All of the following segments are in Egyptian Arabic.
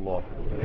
الله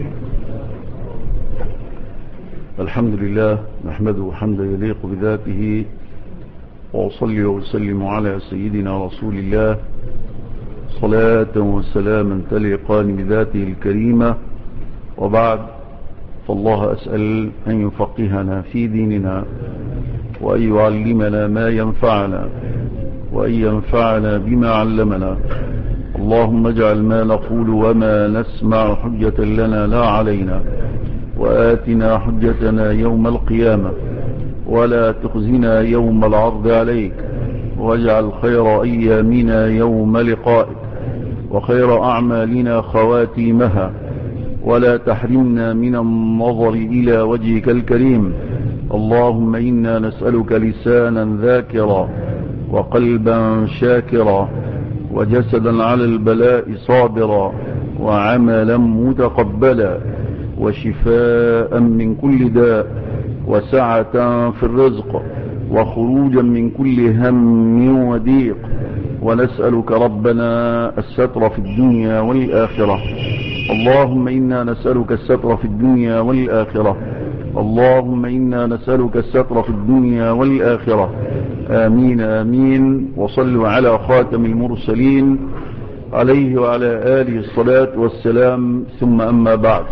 الحمد لله نحمده حمدا يليق بذاته وأصلي وسلم على سيدنا رسول الله صلاة وسلاما تليقان بذاته الكريمة وبعد فالله أسأل أن يفقهنا في ديننا وأن يعلمنا ما ينفعنا وأن ينفعنا بما علمنا اللهم اجعل ما نقول وما نسمع حجة لنا لا علينا وآتنا حجتنا يوم القيامة ولا تخزنا يوم العرض عليك واجعل خير أيامنا يوم لقائك وخير أعمالنا خواتيمها ولا تحرمنا من النظر إلى وجهك الكريم اللهم إنا نسألك لسانا ذاكرا وقلبا شاكرا وجسدا على البلاء صابرا وعملا متقبلا وشفاء من كل داء وسعة في الرزق وخروجا من كل هم وضيق ونسألك ربنا الستر في الدنيا والآخرة اللهم إنا نسألك الستر في الدنيا والآخرة اللهم إنا نسألك الستر في الدنيا والآخرة آمين آمين وصلوا على خاتم المرسلين عليه وعلى آله الصلاة والسلام ثم أما بعد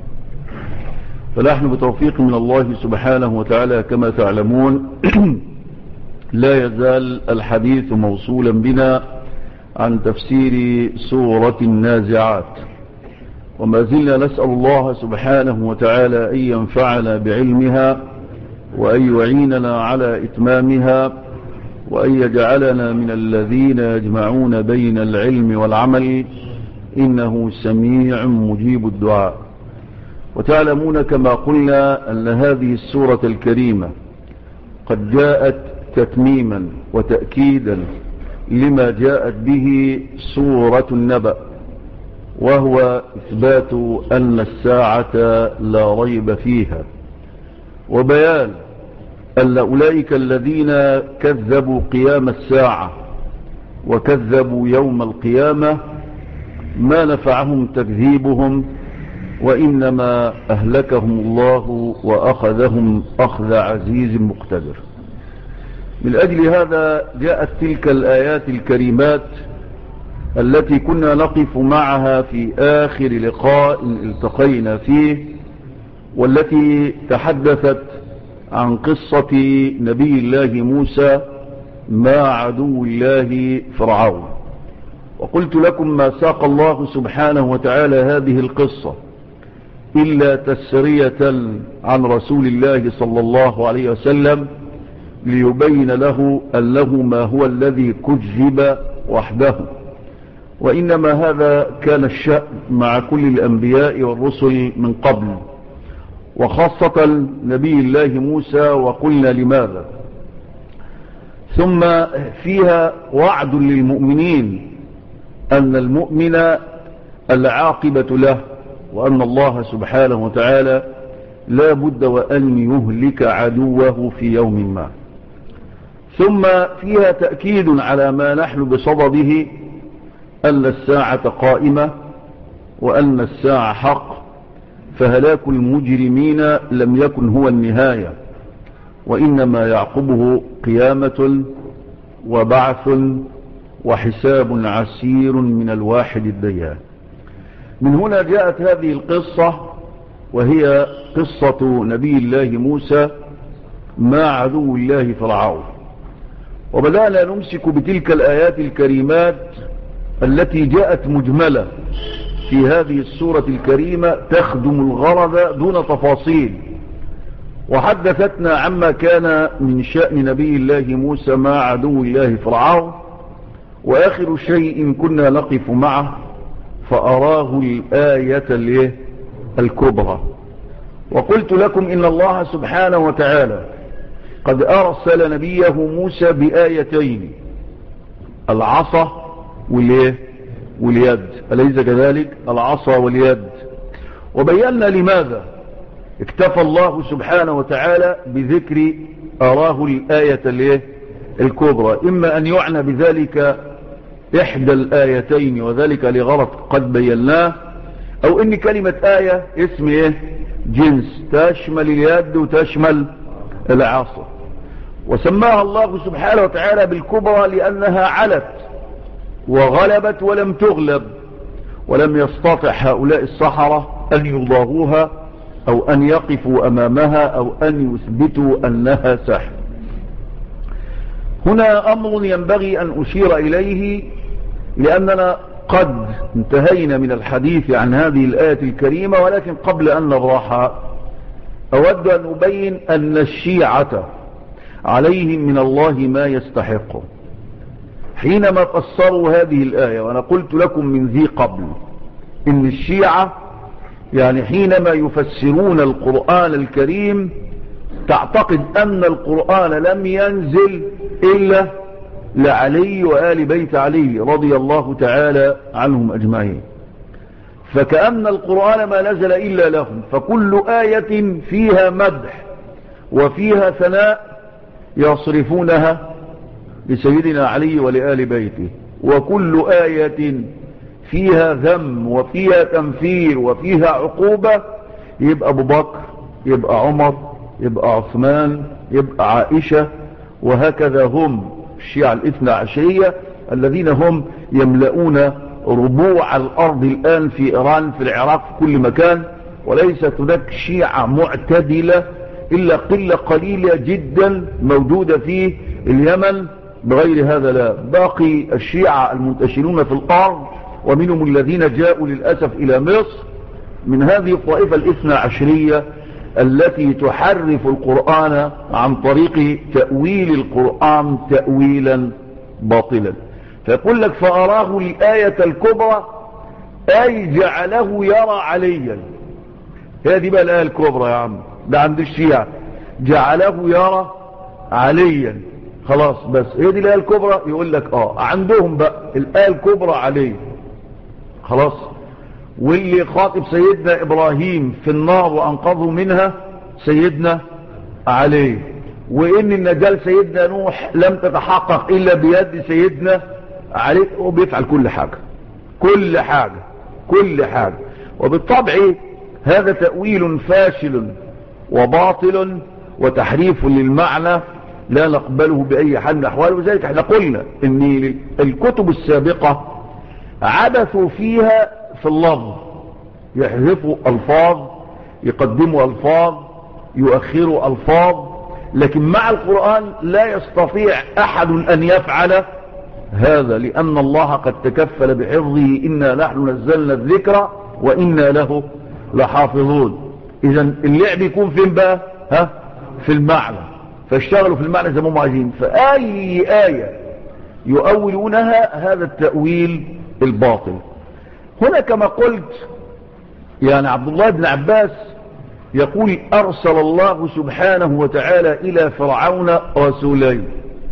فنحن بتوفيق من الله سبحانه وتعالى كما تعلمون لا يزال الحديث موصولا بنا عن تفسير سورة النازعات وما زلنا نسأل الله سبحانه وتعالى أن ينفعنا بعلمها وأن يعيننا على إتمامها وأن يجعلنا من الذين يجمعون بين العلم والعمل إنه سميع مجيب الدعاء وتعلمون كما قلنا أن هذه السورة الكريمة قد جاءت تتميما وتأكيدا لما جاءت به سورة النبأ وهو إثبات أن الساعة لا ريب فيها وبيان أن أولئك الذين كذبوا قيام الساعة وكذبوا يوم القيامة ما نفعهم تكذيبهم وإنما أهلكهم الله وأخذهم أخذ عزيز مقتدر من أجل هذا جاءت تلك الآيات الكريمات التي كنا نقف معها في آخر لقاء التقينا فيه والتي تحدثت عن قصة نبي الله موسى مع عدو الله فرعون وقلت لكم ما ساق الله سبحانه وتعالى هذه القصة إلا تسرية عن رسول الله صلى الله عليه وسلم ليبين له أنه ما هو الذي كذب وحده وإنما هذا كان الشأن مع كل الأنبياء والرسل من قبل وخاصة نبي الله موسى وقلنا لماذا ثم فيها وعد للمؤمنين أن المؤمن العاقبة له وأن الله سبحانه وتعالى لا بد وأن يهلك عدوه في يوم ما ثم فيها تأكيد على ما نحن بصدده أن الساعة قائمة وأن الساعة حق فهلاك المجرمين لم يكن هو النهاية وإنما يعقبه قيامة وبعث وحساب عسير من الواحد الديان من هنا جاءت هذه القصة وهي قصة نبي الله موسى مع عدو الله فرعون وبدأنا نمسك بتلك الآيات الكريمات التي جاءت مجملة في هذه السورة الكريمة تخدم الغرض دون تفاصيل وحدثتنا عما كان من شأن نبي الله موسى مع عدو الله فرعون وآخر شيء كنا نقف معه فأراه الآية الكبرى وقلت لكم إن الله سبحانه وتعالى قد أرسل نبيه موسى بآيتين العصا واليه واليد أليس كذلك العصا واليد وبينا لماذا اكتفى الله سبحانه وتعالى بذكر أراه الآية اليه الكبرى إما أن يعنى بذلك إحدى الآيتين وذلك لغرض قد بيناه او ان كلمة آية اسم ايه جنس تشمل اليد وتشمل العصا وسماها الله سبحانه وتعالى بالكبرى لأنها علت وغلبت ولم تغلب ولم يستطع هؤلاء السحرة أن يضاهوها أو أن يقفوا أمامها أو أن يثبتوا أنها سحر هنا أمر ينبغي أن أشير إليه لأننا قد انتهينا من الحديث عن هذه الآية الكريمة ولكن قبل أن نبرحها أود أن أبين أن الشيعة عليهم من الله ما يستحق حينما فسروا هذه الآية وأنا قلت لكم من ذي قبل إن الشيعة يعني حينما يفسرون القرآن الكريم تعتقد أن القرآن لم ينزل إلا لعلي وآل بيت علي رضي الله تعالى عنهم أجمعين فكأن القرآن ما نزل إلا لهم فكل آية فيها مدح وفيها ثناء يصرفونها لسيدنا علي ولآل بيته وكل آية فيها ذم وفيها تنفير وفيها عقوبة يبقى أبو بكر يبقى عمر يبقى عثمان يبقى عائشة وهكذا هم الشيعة الاثنى عشرية الذين هم يملؤون ربوع الأرض الآن في إيران في العراق في كل مكان وليست هناك شيعة معتدلة إلا قلة قليلة جدا موجودة في اليمن بغير هذا لا باقي الشيعة المنتشرون في الأرض ومنهم الذين جاءوا للأسف إلى مصر من هذه الطائفة الاثنى عشرية التي تحرف القرآن عن طريق تأويل القرآن تأويلا باطلا فيقول لك فأراه الآية الكبرى أي جعله يرى عليا هذه بقى الآية الكبرى يا عم ده عند الشيعة جعله يرى عليا خلاص بس هي دي الآية الكبرى يقول لك اه عندهم بقى الآية الكبرى علي خلاص واللي خاطب سيدنا إبراهيم في النار وأنقذه منها سيدنا علي وإن النجال سيدنا نوح لم تتحقق إلا بيد سيدنا علي هو بيفعل كل حاجة كل حاجة كل حاجة وبالطبع هذا تأويل فاشل وباطل وتحريف للمعنى لا نقبله بأي حال من الأحوال وذلك احنا قلنا ان الكتب السابقة عبثوا فيها في اللفظ يحذفوا ألفاظ يقدموا ألفاظ يؤخروا ألفاظ لكن مع القرآن لا يستطيع أحد أن يفعل هذا لأن الله قد تكفل بحفظه إنا نحن نزلنا الذكر وإنا له لحافظون إذا اللعب يكون فين بقى ها في المعنى فاشتغلوا في المعنى زي ما هم عايزين فأي آية يؤولونها هذا التأويل الباطل هنا كما قلت يعني عبد الله بن عباس يقول أرسل الله سبحانه وتعالى إلى فرعون رسولين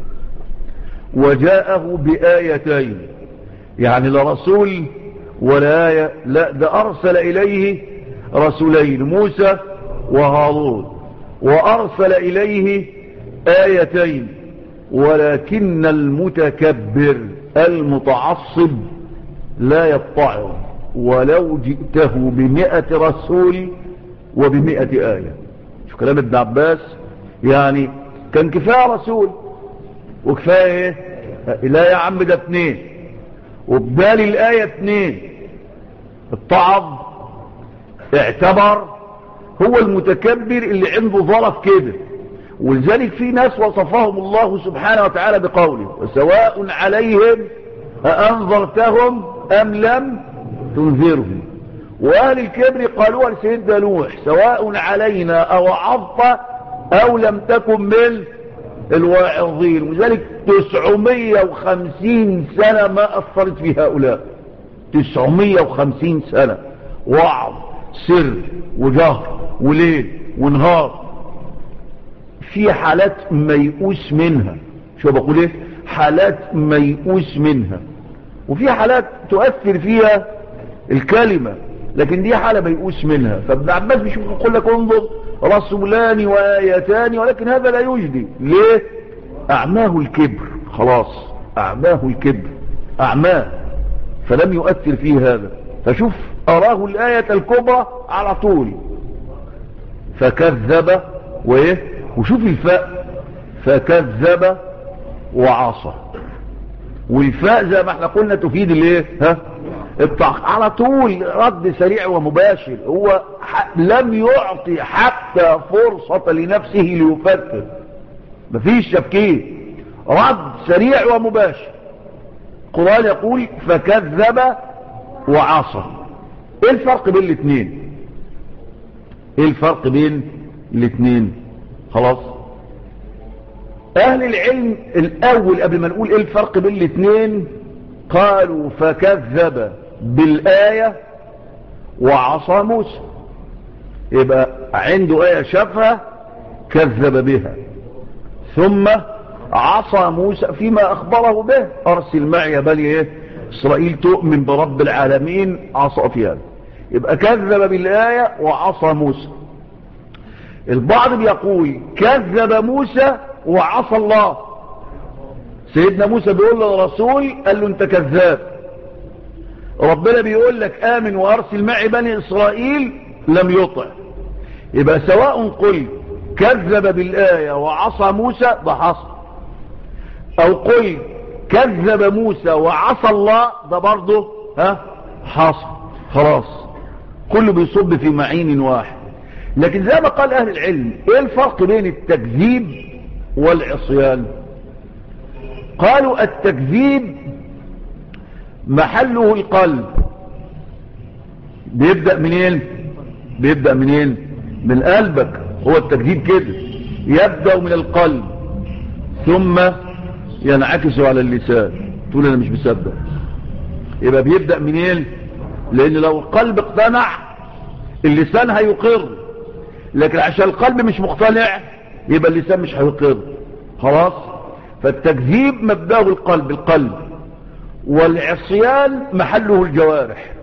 وجاءه بآيتين يعني لا رسول ولا آية لا ده أرسل إليه رسولين موسى وهارون وأرسل إليه آيتين ولكن المتكبر المتعصب لا يطعم ولو جئته بمئة رسول وبمئة آية شو كلام ابن عباس يعني كان كفاية رسول وكفاية ايه لا يا عم ده اتنين وبدال الآية اتنين الطعب اعتبر هو المتكبر اللي عنده ظرف كده ولذلك في ناس وصفهم الله سبحانه وتعالى بقوله وسواء عليهم أأنظرتهم أم لم تنذرهم وأهل الكبر قالوا لسيدنا نوح سواء علينا أو عضت أو لم تكن من الواعظين ولذلك 950 سنة ما أثرت في هؤلاء 950 سنة وعظ سر وجهر وليل ونهار في حالات ميؤوس منها شو بقول ايه حالات ميؤوس منها وفي حالات تؤثر فيها الكلمة لكن دي حالة ميؤوس منها فابن عباس مش يقول لك انظر رسولان وآيتان ولكن هذا لا يجدي ليه أعماه الكبر خلاص أعماه الكبر أعماه فلم يؤثر فيه هذا فشوف اراه الآية الكبرى على طول فكذب وايه وشوف الفاء فكذب وعصى والفاء زي ما احنا قلنا تفيد الايه ها التعق... على طول رد سريع ومباشر هو ح... لم يعطي حتى فرصة لنفسه ليفكر مفيش تفكير رد سريع ومباشر القرآن يقول فكذب وعصى ايه الفرق بين الاثنين ايه الفرق بين الاثنين خلاص اهل العلم الاول قبل ما نقول ايه الفرق بين الاثنين قالوا فكذب بالآية وعصى موسى يبقى عنده آية شافها كذب بها ثم عصى موسى فيما أخبره به أرسل معي بل إيه إسرائيل تؤمن برب العالمين عصى في هذا يبقى كذب بالآية وعصى موسى البعض بيقول كذب موسى وعصى الله سيدنا موسى بيقول للرسول قال له انت كذاب ربنا بيقول لك آمن وأرسل معي بني إسرائيل لم يطع يبقى سواء قل كذب بالآية وعصى موسى ده حصل أو قل كذب موسى وعصى الله ده برضه ها حصل خلاص كله بيصب في معين واحد لكن زي ما قال أهل العلم ايه الفرق بين التكذيب والعصيان قالوا التكذيب محله القلب بيبدأ منين بيبدأ منين من قلبك هو التكذيب كده يبدأ من القلب ثم ينعكس على اللسان تقول انا مش مصدق يبقى بيبدأ منين لان لو القلب اقتنع اللسان هيقر لكن عشان القلب مش مقتنع يبقى اللسان مش هيقر خلاص فالتكذيب مبداه القلب القلب والعصيان محله الجوارح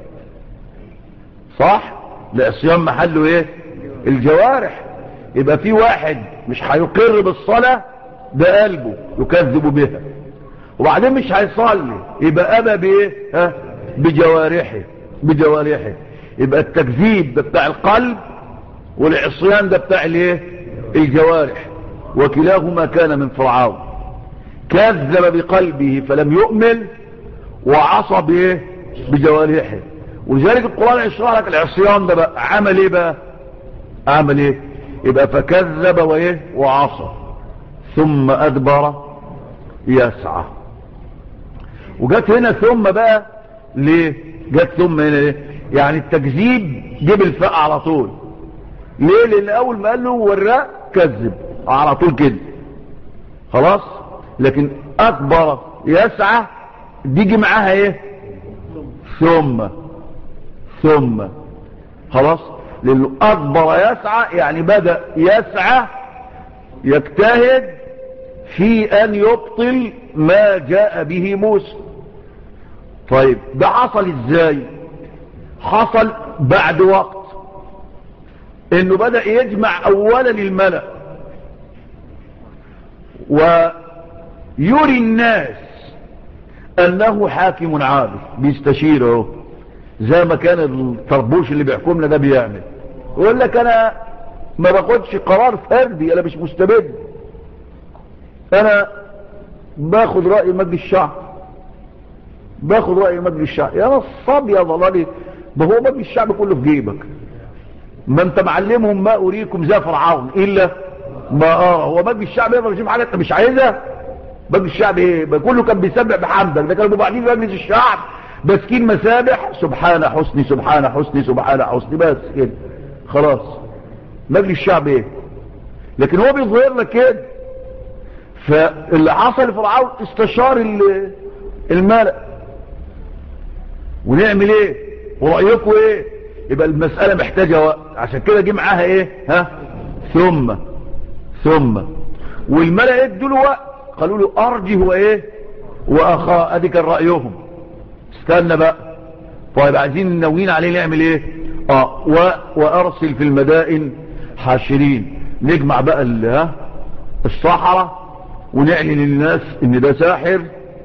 صح العصيان محله ايه الجوارح يبقى في واحد مش هيقر بالصلاة ده قلبه يكذب بها وبعدين مش هيصلي يبقى ابى بايه ها بجوارحه بجوارحه يبقى التكذيب ده بتاع القلب والعصيان ده بتاع الايه الجوارح وكلاهما كان من فرعون كذب بقلبه فلم يؤمن وعصى بايه بجوارحه ولذلك القرآن يشرح لك العصيان ده بقى عمل ايه بقى عمل ايه يبقى فكذب وايه وعصى ثم ادبر يسعى وجت هنا ثم بقى ليه جت ثم هنا ليه يعني التكذيب جيب الفاء على طول ليه لان اول ما قال له والراء كذب على طول كده خلاص لكن اكبر يسعى ديجي معاها ايه ثم ثم خلاص لانه اكبر يسعى يعني بدأ يسعى يجتهد في ان يبطل ما جاء به موسى طيب ده حصل ازاي حصل بعد وقت انه بدأ يجمع اولا الملأ ويري الناس انه حاكم عادل بيستشيره زي ما كان الطربوش اللي بيحكمنا ده بيعمل يقول لك انا ما باخدش قرار فردي انا مش مستبد انا باخد رأي مجلس الشعب باخد رأي مجلس الشعب يا نصاب يا ضلالي ده هو مجلس الشعب كله في جيبك ما انت معلمهم ما اريكم زي فرعون الا ما ارى هو مجلس الشعب يقدر يجيب حاجه انت مش عايزها مجلس الشعب ايه كله كان بيسبح بحمدك ده كانوا بعدين مجلس الشعب ماسكين مسابح سبحان حسني سبحان حسني سبحان حسني بس كده خلاص مجلس الشعب ايه لكن هو بيظهر لك كده فاللي حصل فرعون استشار الملأ ونعمل ايه ورأيكم ايه يبقى المسألة محتاجة وقت عشان كده جه معاها ايه ها ثم ثم والملأ ادوا له وقت قالوا له ارجه وايه واخا ادي كان رأيهم استنى بقى طيب عايزين ناويين عليه نعمل ايه اه و... وارسل في المدائن حاشرين نجمع بقى ال... ها الصحراء ونعلن للناس ان ده ساحر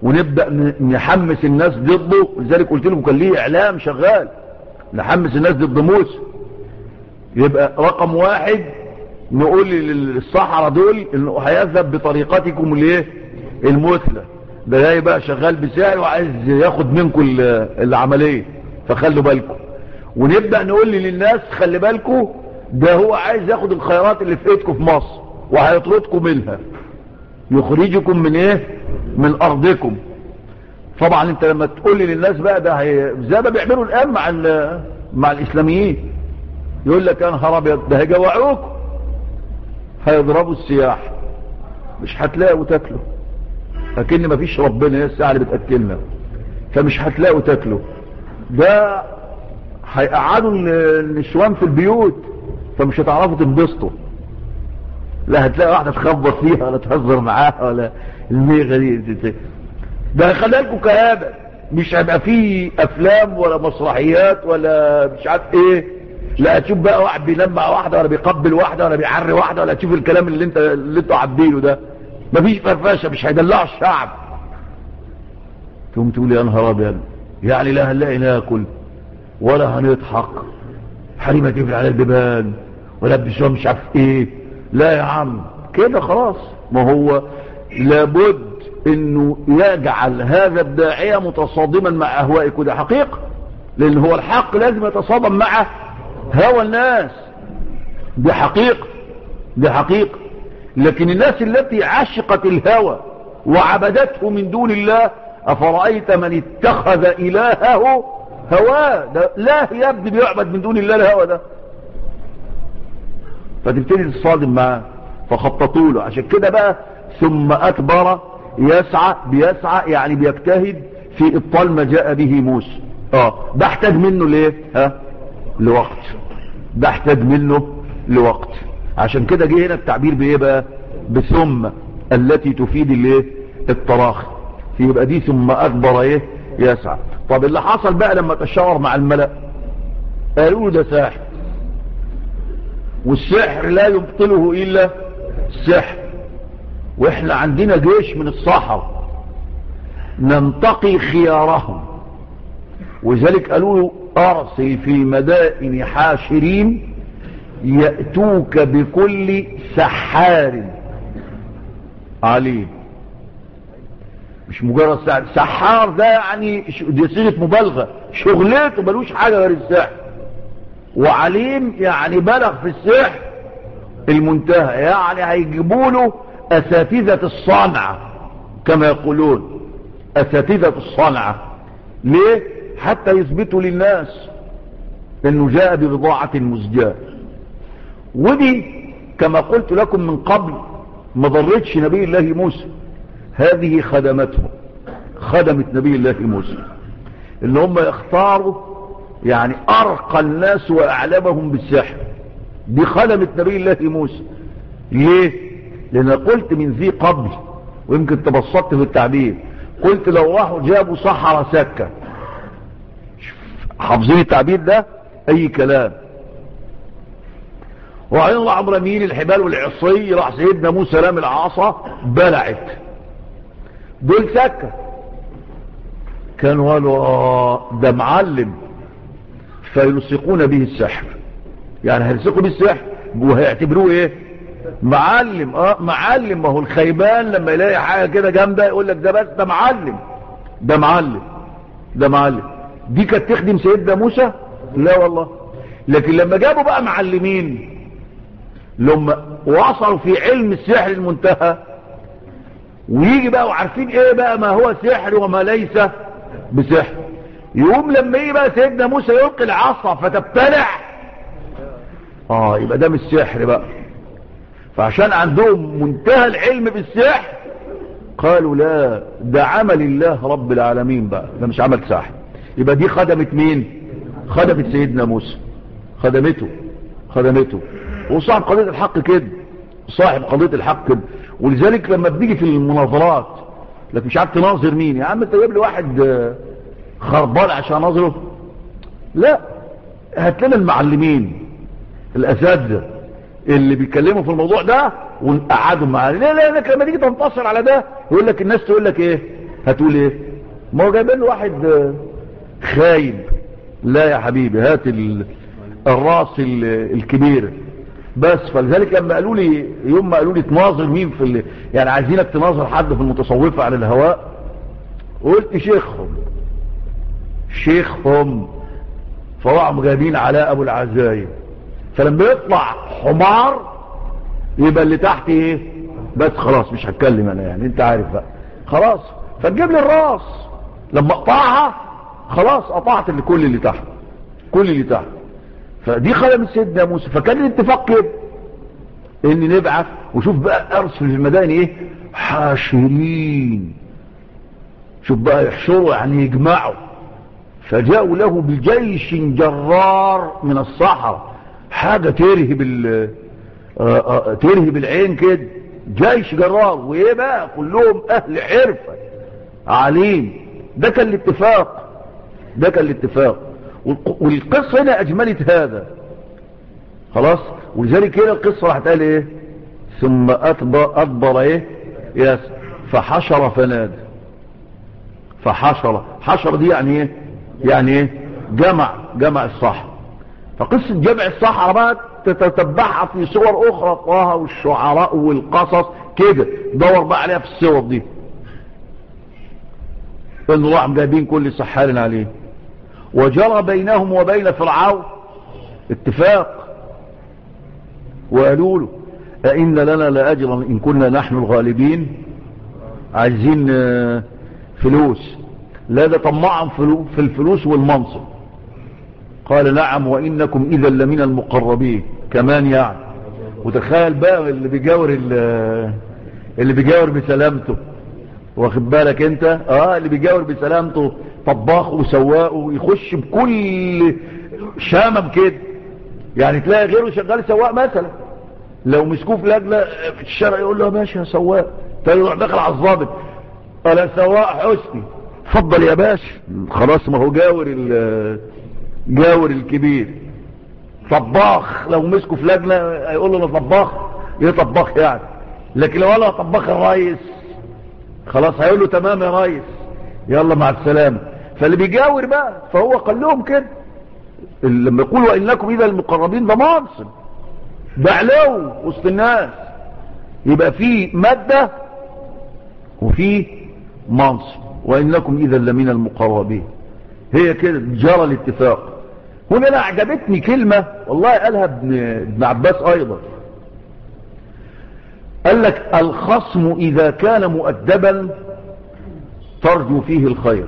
ونبدأ نحمس الناس ضده لذلك قلت لهم كان ليه اعلام شغال نحمس الناس ضد موسى يبقى رقم واحد نقول للصحراء دول انه هيذهب بطريقتكم الايه المثلى ده جاي بقى شغال بسعر وعايز ياخد منكم العمليه فخلوا بالكم ونبدا نقول للناس خلي بالكم ده هو عايز ياخد الخيرات اللي في ايدكم في مصر وهيطردكم منها يخرجكم من ايه من ارضكم طبعا انت لما تقول للناس بقى ده هي زي ما بيعملوا الان مع مع الاسلاميين يقول لك يا نهار ابيض ده هيجوعوكم هيضربوا السياح مش هتلاقوا تاكلوا لكن مفيش ربنا هي الساعه اللي بتاكلنا فمش هتلاقوا تاكلوا ده هيقعدوا النسوان في البيوت فمش هتعرفوا تنبسطوا لا هتلاقي واحده تخبط فيها ولا تهزر معاها ولا الميغه دي ده هيخلي لكم كآبة مش هيبقى فيه افلام ولا مسرحيات ولا مش عارف ايه لا تشوف بقى واحد بينام مع واحده ولا بيقبل واحده ولا بيعري واحده ولا تشوف الكلام اللي انت اللي انتوا عابدينه ده مفيش فرفشه مش هيدلعوا الشعب تقوم تقول يا نهار ابيض يعني لا هنلاقي ناكل ولا هنضحك حريمه تقفل على البيبان ولا بشوى مش عارف ايه لا يا عم كده خلاص ما هو لابد انه يجعل هذا الداعية متصادما مع اهوائك وده حقيقة لان هو الحق لازم يتصادم مع هوى الناس دي حقيقة دي حقيقة لكن الناس التي عشقت الهوى وعبدته من دون الله افرأيت من اتخذ الهه هواه ده لا يا ابني بيعبد من دون الله الهوى ده فتبتدي تصادم معاه فخططوا له عشان كده بقى ثم أكبر يسعى بيسعى يعني بيجتهد في إبطال ما جاء به موسى اه ده احتاج منه ليه ها لوقت ده احتاج منه لوقت عشان كده جه هنا التعبير بايه بقى بثم التي تفيد الايه التراخي يبقى دي ثم اكبر ايه يسعى طب اللي حصل بقى لما تشاور مع الملأ قالوا ده ساحر والسحر لا يبطله الا السحر واحنا عندنا جيش من الصحر ننتقي خيارهم وذلك قالوا ارسل في مدائن حاشرين يأتوك بكل سحار عليم مش مجرد سحر سحار ده يعني دي صيغه مبالغه شغلته ملوش حاجه غير السحر وعليم يعني بلغ في السحر المنتهى يعني هيجيبوا له اساتذه الصنعه كما يقولون اساتذه الصنعه ليه حتى يثبتوا للناس انه جاء ببضاعه مزجاه ودي كما قلت لكم من قبل ما ضرتش نبي الله موسى هذه خدمته خدمت نبي الله موسى ان هم يختاروا يعني ارقى الناس واعلمهم بالسحر دي خدمت نبي الله موسى ليه لان قلت من ذي قبل ويمكن تبسطت في التعبير قلت لو راحوا جابوا صحراء سكة حافظين التعبير ده اي كلام وبعدين راح مرميين الحبال والعصي راح سيدنا موسى رامي العصا بلعت دول سكة كانوا قالوا آه ده معلم فيلصقون به السحر يعني هيلصقوا به السحر وهيعتبروه ايه معلم اه معلم ما هو الخيبان لما يلاقي حاجة كده جامدة يقول لك ده بس ده معلم ده معلم ده معلم دي كانت تخدم سيدنا موسى لا والله لكن لما جابوا بقى معلمين لما وصلوا في علم السحر المنتهى ويجي بقى وعارفين ايه بقى ما هو سحر وما ليس بسحر يقوم لما يجي بقى سيدنا موسى يلقي العصا فتبتلع اه يبقى ده مش سحر بقى فعشان عندهم منتهى العلم بالسحر قالوا لا ده عمل الله رب العالمين بقى ده مش عمل سحر يبقى دي خدمت مين خدمت سيدنا موسى خدمته خدمته وصاحب قضية الحق كده صاحب قضية الحق كده ولذلك لما بنيجي في المناظرات لك مش عارف تناظر مين يا عم انت جايب لي واحد خربان عشان نظره لا هات لنا المعلمين الاساتذه اللي بيتكلموا في الموضوع ده ونقعدهم معاه لا لا لك لما تيجي تنتصر على ده يقول لك الناس تقول لك ايه هتقول ايه ما هو جايبين له واحد آه، خايب لا يا حبيبي هات ال- الراس ال- الكبير بس فلذلك لما قالوا لي يوم ما قالوا لي تناظر مين في ال... يعني عايزينك تناظر حد في المتصوفة على الهواء قلت شيخهم شيخهم فوقعوا جايبين علاء ابو العزايم فلما يطلع حمار يبقى اللي تحت ايه بس خلاص مش هتكلم انا يعني انت عارف بقى خلاص فتجيب لي الراس لما اقطعها خلاص قطعت اللي كل اللي تحت كل اللي تحت فدي خدمت سيدنا موسى فكان الاتفاق كده ان نبعث وشوف بقى ارسل في المدائن ايه حاشرين شوف بقى يحشروا يعني يجمعوا فجاءوا له بجيش جرار من الصحراء حاجة ترهب ال آه، آه، ترهب العين كده جيش جرار وايه بقى كلهم اهل حرفة عليم ده كان الاتفاق ده كان الاتفاق والق- والقصة هنا اجملت هذا خلاص ولذلك هنا القصة راح تقال ايه ثم أدبر, أدبر ايه يس فحشر فنادى فحشر حشر دي يعني ايه يعني ايه جمع جمع الصح فقصة جمع الصحراء بقى تتتبعها في صور اخرى طه والشعراء والقصص كده دور بقى عليها في الصور دي انه راح جايبين كل سحار عليه وجرى بينهم وبين فرعون اتفاق وقالوا له أئن لنا لأجرا إن كنا نحن الغالبين عايزين آه، فلوس لا ده طمعا فلو- في الفلوس والمنصب قال نعم وإنكم إذا لمن المقربين كمان يعني وتخيل بقى اللي بيجاور ال- اللي بيجاور بسلامته واخد بالك انت اه اللي بيجاور بسلامته طباخ وسواق ويخش بكل شامم كده يعني تلاقي غيره شغال سواق مثلا لو مسكوه في لجنه في الشارع يقول له يا باشا يا سواق تاني يروح داخل على الظابط قال سواق حسني اتفضل يا باشا خلاص ما هو جاور ال- جاور الكبير طباخ لو مسكوا في لجنه هيقول له انا طباخ ايه طباخ يعني لكن لو قال له طباخ الريس خلاص هيقول له تمام يا ريس يلا مع السلامه فاللي بيجاور بقى فهو قال لهم كده لما يقول وانكم اذا المقربين ده منصب ده علو وسط الناس يبقى في ماده وفي منصب وانكم اذا لمن المقربين هي كده جرى الاتفاق هنا انا اعجبتني كلمة والله قالها ابن, ابن عباس ايضا قال لك الخصم اذا كان مؤدبا ترجو فيه الخير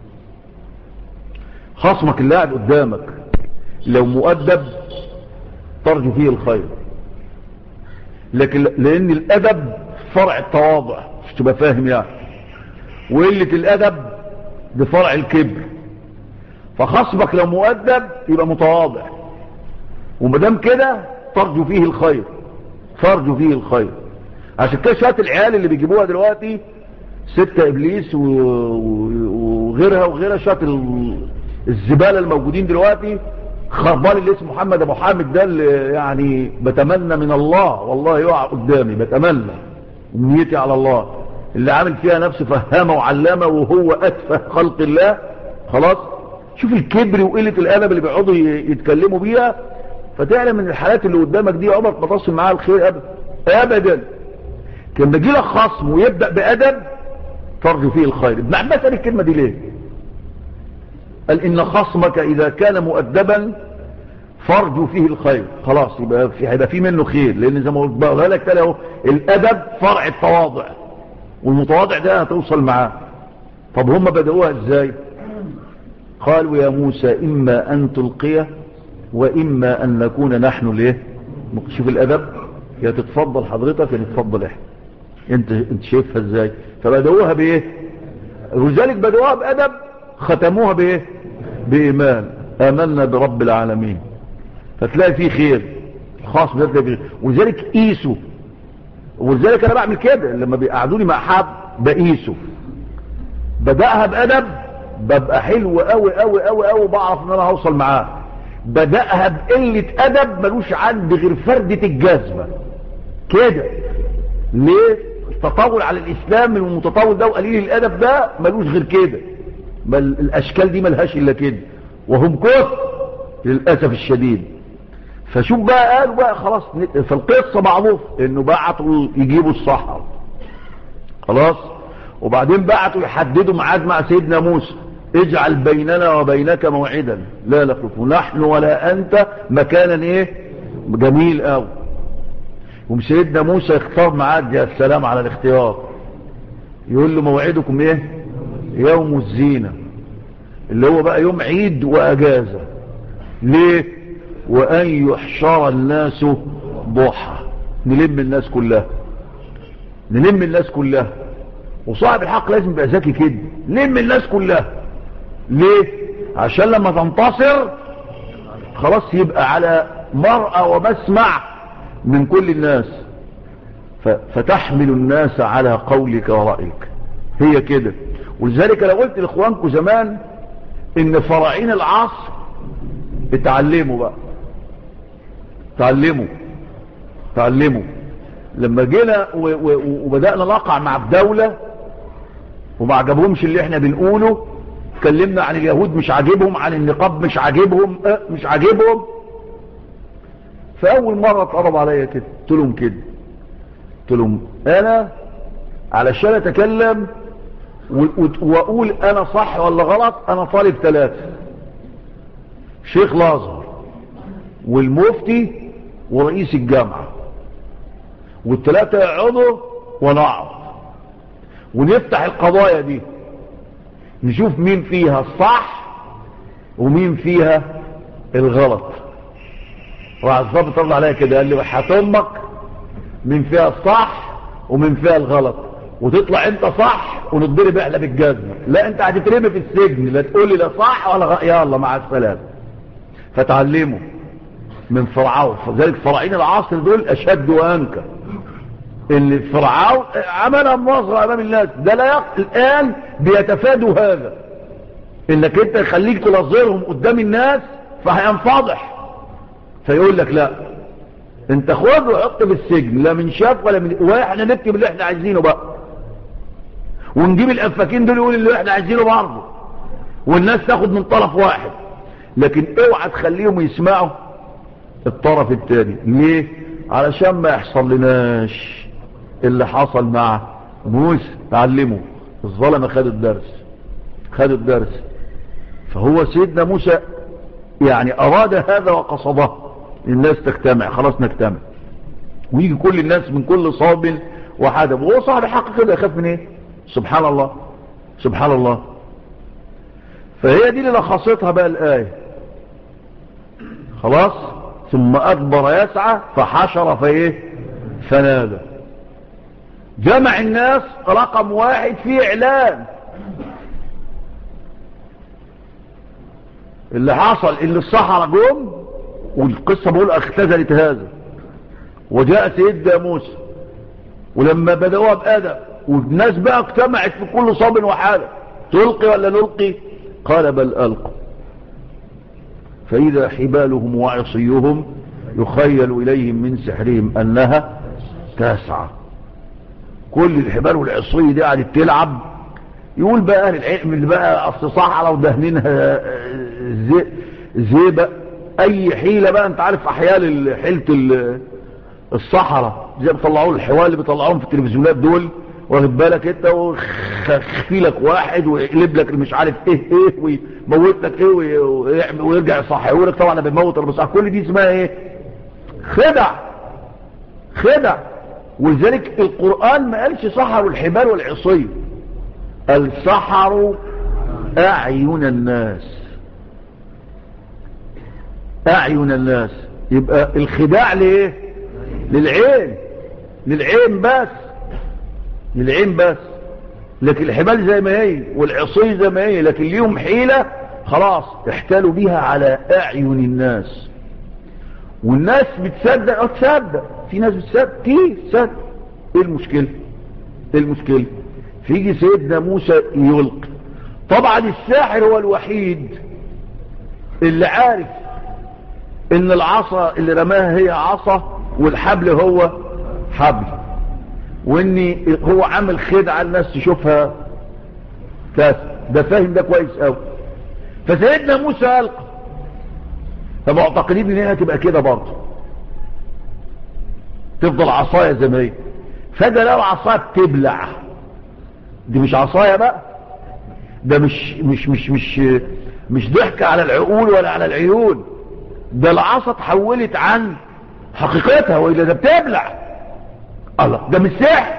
خصمك اللي قاعد قدامك لو مؤدب ترجو فيه الخير لكن لان الادب فرع التواضع مش تبقى فاهم يعني وقلة الادب ده فرع الكبر فخصمك لو مؤدب يبقى متواضع ومدام كده ترجو فيه الخير ترجو فيه الخير عشان كده شويه العيال اللي بيجيبوها دلوقتي ستة ابليس و- و- وغيرها وغيرها شويه ال- الزباله الموجودين دلوقتي خربان اللي اسمه محمد ابو حامد ده اللي يعني بتمنى من الله والله يقع قدامي بتمنى نيتي على الله اللي عامل فيها نفسه فهامه وعلامه وهو اتفه خلق الله خلاص شوف الكبر وقله الادب اللي بيقعدوا ي- يتكلموا بيها فتعلم ان الحالات اللي قدامك دي عمرك ما تصل معاها الخير ابدا ابدا كان بيجي لك خصم ويبدا بادب ترجو فيه الخير ابن عباس قال الكلمه دي ليه قال ان خصمك اذا كان مؤدبا فارجو فيه الخير خلاص يبقى في هيبقى في منه خير لان زي ما قلت بقى لك تاني اهو الادب فرع التواضع والمتواضع ده هتوصل معاه طب هم بدأوها ازاي قالوا يا موسى اما ان تلقيه واما ان نكون نحن ليه شوف الادب يا تتفضل حضرتك يا نتفضل احنا انت انت شايفها ازاي فبدأوها بايه ولذلك بدأوها بادب ختموها بايه بايمان امنا برب العالمين فتلاقي فيه خير خاص بذلك فيه ولذلك قيسوا ولذلك انا بعمل كده لما بيقعدوني مع حد بقيسه بدأها بأدب ببقى حلو قوي قوي قوي قوي بعرف ان انا هوصل معاه بدأها بقلة أدب ملوش عندي غير فردة الجزمة كده ليه التطاول على الاسلام المتطاول ده وقليل الادب ده ملوش غير كده بل الاشكال دي ملهاش الا كده وهم كفر للاسف الشديد فشوف بقى قالوا بقى خلاص فالقصة معروف انه بعتوا يجيبوا الصحراء خلاص وبعدين بعتوا يحددوا ميعاد مع سيدنا موسى اجعل بيننا وبينك موعدا لا نخلف نحن ولا انت مكانا ايه جميل قوي وم سيدنا موسى يختار ميعاد يا سلام على الاختيار يقول له موعدكم ايه يوم الزينة اللي هو بقى يوم عيد واجازة ليه وان يحشر الناس ضحى نلم الناس كلها نلم الناس كلها وصاحب الحق لازم يبقى ذكي كده لم الناس كلها ليه عشان لما تنتصر خلاص يبقى على مرأة ومسمع من كل الناس فتحمل الناس على قولك ورأيك هي كده ولذلك لو قلت لاخوانكم زمان ان فراعين العصر اتعلموا بقى تعلموا تعلموا لما جينا وبدأنا نقع مع الدولة وما عجبهمش اللي احنا بنقوله اتكلمنا عن اليهود مش عاجبهم عن النقاب مش عاجبهم اه مش عاجبهم فاول مرة اتقرب عليا كده قلت لهم كده قلت لهم انا علشان اتكلم واقول انا صح ولا غلط انا طالب ثلاثة شيخ لازر والمفتي ورئيس الجامعة والثلاثة يقعدوا ونقعد ونفتح القضايا دي نشوف مين فيها الصح ومين فيها الغلط راح الظابط طلع عليا كده قال لي وحات امك مين فيها الصح ومين فيها الغلط وتطلع انت صح ونضرب احنا بالجزمه لا انت هتترمي في السجن لا تقول لي لا صح ولا غ... يلا مع السلامه فتعلموا من فرعون فذلك فراعين العصر دول اشد وانكى اللي فرعون عملها مصر امام الناس ده لا يق... الان بيتفادوا هذا انك انت خليك تنظرهم قدام الناس فهينفضح فيقول لك لا انت خد وحط في السجن لا من شاف ولا من واحنا نكتب اللي احنا عايزينه بقى ونجيب الافاكين دول يقول اللي احنا عايزينه برضه والناس تاخد من طرف واحد لكن اوعى تخليهم يسمعوا الطرف الثاني ليه علشان ما يحصل لناش اللي حصل مع موسى تعلموا الظلمة خد الدرس خد الدرس فهو سيدنا موسى يعني اراد هذا وقصده الناس تجتمع خلاص نجتمع ويجي كل الناس من كل صاب وحدب وهو صاحب حق كده يخاف من ايه سبحان الله سبحان الله فهي دي اللي لخصتها بقى الآية خلاص ثم أكبر يسعى فحشر فايه فنادى جمع الناس رقم واحد في إعلان اللي حصل اللي الصحراء جم والقصة بقول اختزلت هذا وجاء سيدنا موسى ولما بدأوها بأدب والناس بقى اجتمعت في كل صاب وحالة تلقي ولا نلقي قال بل ألقوا فإذا حبالهم وعصيهم يخيل إليهم من سحرهم أنها تسعى كل الحبال والعصي دي قاعدة تلعب يقول بقى أهل العلم اللي بقى أصل صحراء ودهنينها زي زيبة أي حيلة بقى أنت عارف أحيال حيلة الصحراء زي بيطلعوا الحوال اللي بيطلعوهم في التلفزيونات دول واخد بالك انت ويخفي لك واحد ويقلب لك مش عارف ايه ايه ويموت لك ايه ويرجع يصحيه لك طبعا انا بموت المصح كل دي اسمها ايه خدع خدع ولذلك القرآن ما قالش سحروا الحبال والعصي قال سحروا اعين الناس اعين الناس يبقى الخداع ليه للعين للعين بس للعين بس لكن الحبال زي ما هي والعصي زي ما هي لكن ليهم حيلة خلاص احتالوا بيها على اعين الناس والناس بتصدق او تصدق في ناس بتصدق كتير تصدق ايه المشكلة ايه المشكلة فيجي سيدنا موسى يلقي طبعا الساحر هو الوحيد اللي عارف ان العصا اللي رماها هي عصا والحبل هو حبل وان هو عامل خدعة الناس تشوفها فاس ده فاهم ده كويس قوي فسيدنا موسى ألقى فمعتقدين ان هي هتبقى كده برضه تفضل عصاية زي ما هي فجأة لو عصاية بتبلع دي مش عصاية بقى ده مش مش مش مش مش ضحك على العقول ولا على العيون ده العصا اتحولت عن حقيقتها وإلا ده بتبلع الله ده مش سحر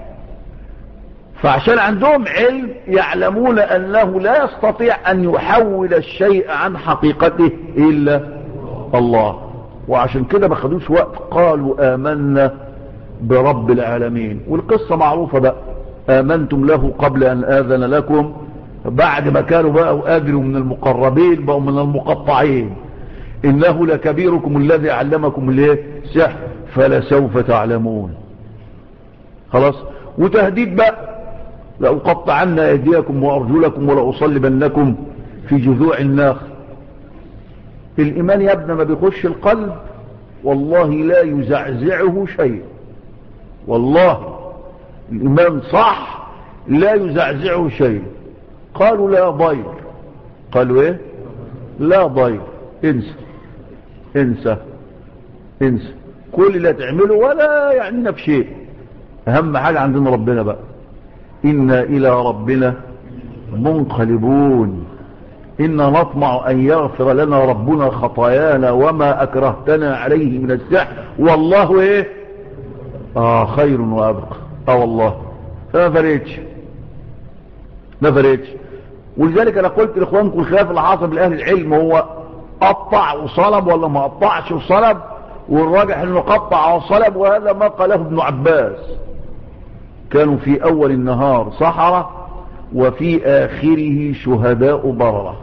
فعشان عندهم علم يعلمون أنه لا يستطيع أن يحول الشيء عن حقيقته إلا الله وعشان كده ما خدوش وقت قالوا آمنا برب العالمين والقصة معروفة بقى آمنتم له قبل أن آذن لكم بعد ما كانوا بقوا أجروا من المقربين بقوا من المقطعين إنه لكبيركم الذي علمكم الايه سحر فلسوف تعلمون خلاص وتهديد بقى لأقطعن أيديكم وأرجلكم ولأصلبنكم في جذوع الناخ الإيمان يا ابن ما بيخش القلب والله لا يزعزعه شيء والله الإيمان صح لا يزعزعه شيء قالوا لا ضير قالوا ايه لا ضير انسى انسى انسى كل اللي تعمله ولا يعنينا بشيء اهم حاجة عندنا ربنا بقى إنا إلى ربنا منقلبون إنا نطمع أن يغفر لنا ربنا خطايانا وما أكرهتنا عليه من السحر والله إيه آه خير وأبقى آه والله فما فريتش ما فريتش ولذلك أنا قلت لإخوانكم الخلاف اللي حاصل لأهل العلم هو قطع وصلب ولا ما قطعش وصلب والراجح انه قطع وصلب وهذا ما قاله ابن عباس كانوا في اول النهار صحراء وفي اخره شهداء بررة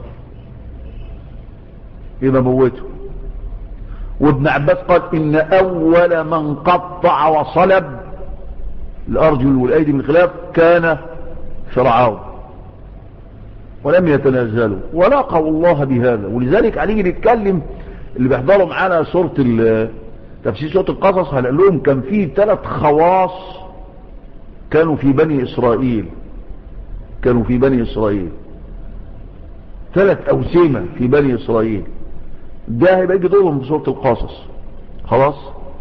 يبقى موته وابن عباس قال ان اول من قطع وصلب الارجل والايدي من الخلاف كان فرعون ولم يتنازلوا ولاقوا الله بهذا ولذلك عليه نتكلم اللي بيحضروا معانا سورة تفسير سورة القصص هنقول لهم كان في ثلاث خواص كانوا في بني إسرائيل كانوا في بني إسرائيل ثلاث أوسمة في بني إسرائيل ده هيبقى يجي دورهم في سورة القصص خلاص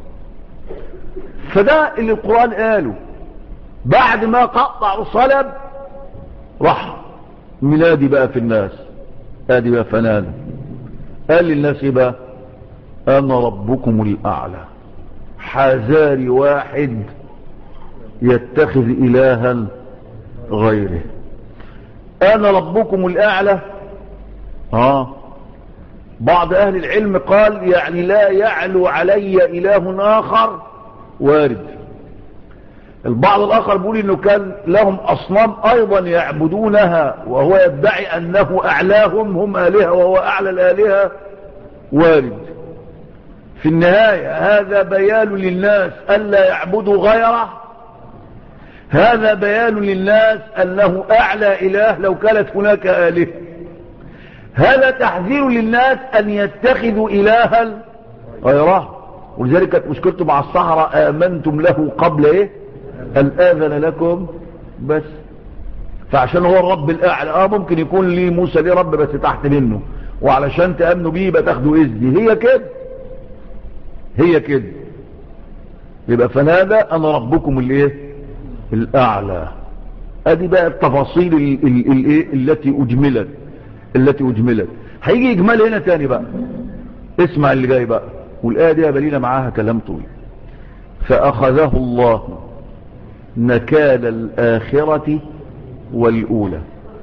فده اللي القرآن قاله بعد ما قطع وصلب راح ميلادي بقى في الناس ادي بقى فنان قال للناس ايه بقى انا ربكم الاعلى حذاري واحد يتخذ الها غيره انا ربكم الاعلى اه بعض اهل العلم قال يعني لا يعلو علي اله اخر وارد البعض الاخر بيقول انه كان لهم اصنام ايضا يعبدونها وهو يدعي انه اعلاهم هم الهه وهو اعلى الالهه وارد في النهاية هذا بيان للناس ألا يعبدوا غيره هذا بيان للناس أنه أعلى إله لو كانت هناك آله هذا تحذير للناس أن يتخذوا إلها غيره ولذلك كانت مشكلته مع الصحراء آمنتم له قبل إيه أن آذن لكم بس فعشان هو الرب الأعلى آه ممكن يكون لي موسى ليه رب بس تحت منه وعلشان تأمنوا بيه يبقى تاخدوا إذني هي كده هي كده يبقى فنادى أنا ربكم الايه الأعلى ادي بقى التفاصيل ال ال ال التي أجملت التي أجملت هيجي إجمال هنا تاني بقى اسمع اللي جاي بقى والآية دي بلينا معاها كلام طويل فأخذه الله نكال الآخرة والأولى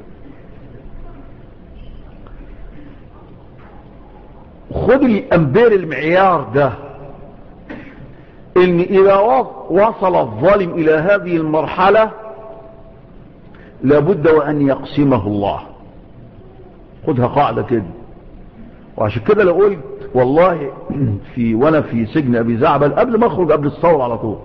خد الأنبير المعيار ده ان اذا وصل الظالم الى هذه المرحلة لابد وان يقسمه الله خدها قاعدة كده وعشان كده لو قلت والله في وانا في سجن ابي زعبل قبل ما اخرج قبل الثورة على طول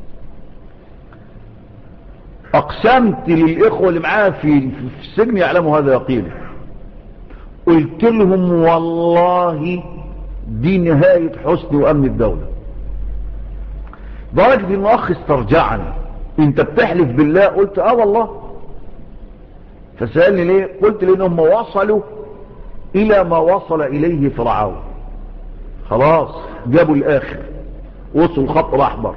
اقسمت للاخوة اللي معايا في, في السجن يعلموا هذا يقينا قلت لهم والله دي نهاية حسن وامن الدولة درجة ان اخ استرجعني انت بتحلف بالله قلت اه والله فسألني ليه قلت لانهم وصلوا الى ما وصل اليه فرعون خلاص جابوا الاخر وصلوا الخط الاحمر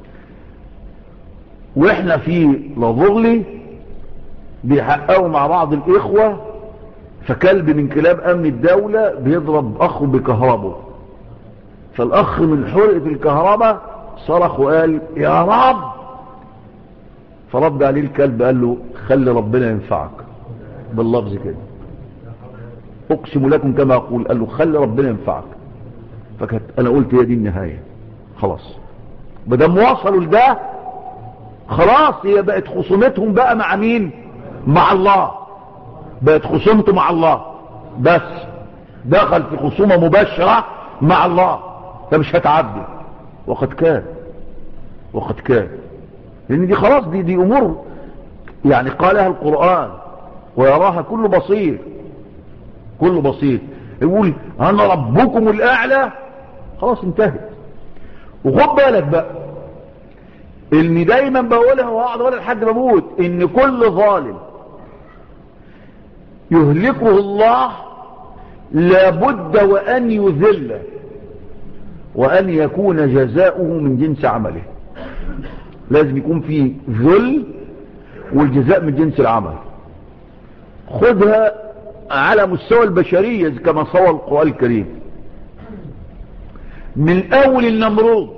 واحنا في لظغلي بيحققوا مع بعض الاخوة فكلب من كلاب امن الدولة بيضرب اخه بكهربه فالاخ من حرقة الكهرباء صرخ وقال يا رب فرد عليه الكلب قال له خلي ربنا ينفعك باللفظ كده اقسم لكم كما اقول قال له خلي ربنا ينفعك فكانت انا قلت هي دي النهاية خلاص بدم وصلوا لده خلاص هي بقت خصومتهم بقى مع مين مع الله بقت خصومته مع الله بس دخل في خصومة مباشرة مع الله فمش هتعدي وقد كان وقد كان لان دي خلاص دي دي امور يعني قالها القرآن ويراها كل بصير كل بصير يقول انا ربكم الاعلى خلاص انتهت وخد بالك بقى اللي دايما بقولها وقعد اقولها لحد ما اموت ان كل ظالم يهلكه الله لابد وان يذله وان يكون جزاؤه من جنس عمله لازم يكون في ذل والجزاء من جنس العمل خدها على مستوى البشرية كما صور القرآن الكريم من اول النمرود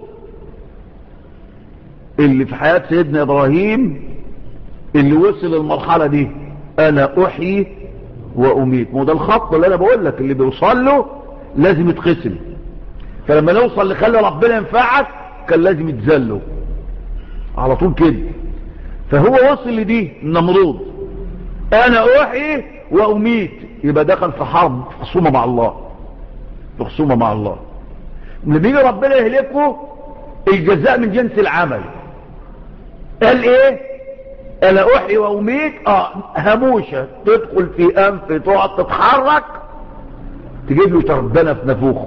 اللي في حياة سيدنا ابراهيم اللي وصل المرحلة دي انا احيي واميت ما ده الخط اللي انا بقول لك اللي بيوصل له لازم يتقسم فلما نوصل لخلي ربنا ينفعك كان لازم يتذله على طول كده فهو وصل لدي النمرود انا احيي واميت يبقى دخل في حرب في خصومه مع الله في خصومه مع الله لما يجي ربنا يهلكه الجزاء من جنس العمل قال ايه انا احيي واميت اه هموشة تدخل في انف تقعد تتحرك تجيب له تربنا في نفوخه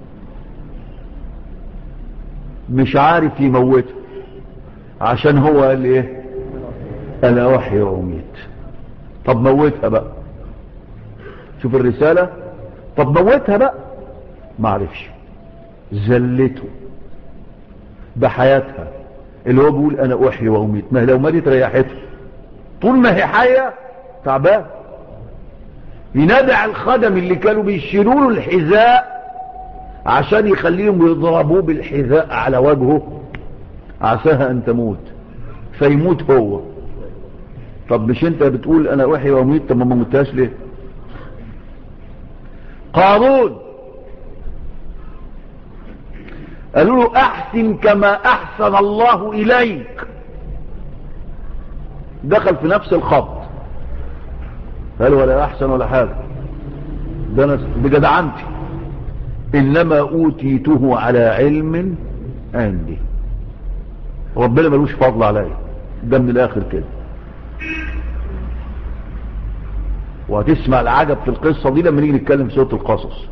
مش عارف يموته عشان هو قال ايه انا احيي واميت طب موتها بقى شوف الرسالة طب موتها بقى ما عرفش زلته بحياتها اللي هو بيقول انا احيي واميت ما لو ماتت ريحته طول ما هي حية تعبان ينادع الخدم اللي كانوا بيشيلوا له الحذاء عشان يخليهم يضربوه بالحذاء على وجهه عساها ان تموت فيموت هو طب مش انت بتقول انا احيي واميت طب ما موتهاش ليه قارون قالوا له احسن كما احسن الله اليك دخل في نفس الخط قال ولا احسن ولا حاجه ده انا بجدعنتي انما اوتيته على علم عندي ربنا ملوش فضل عليا ده من الاخر كده وهتسمع العجب في القصة دي لما نيجي نتكلم في سورة القصص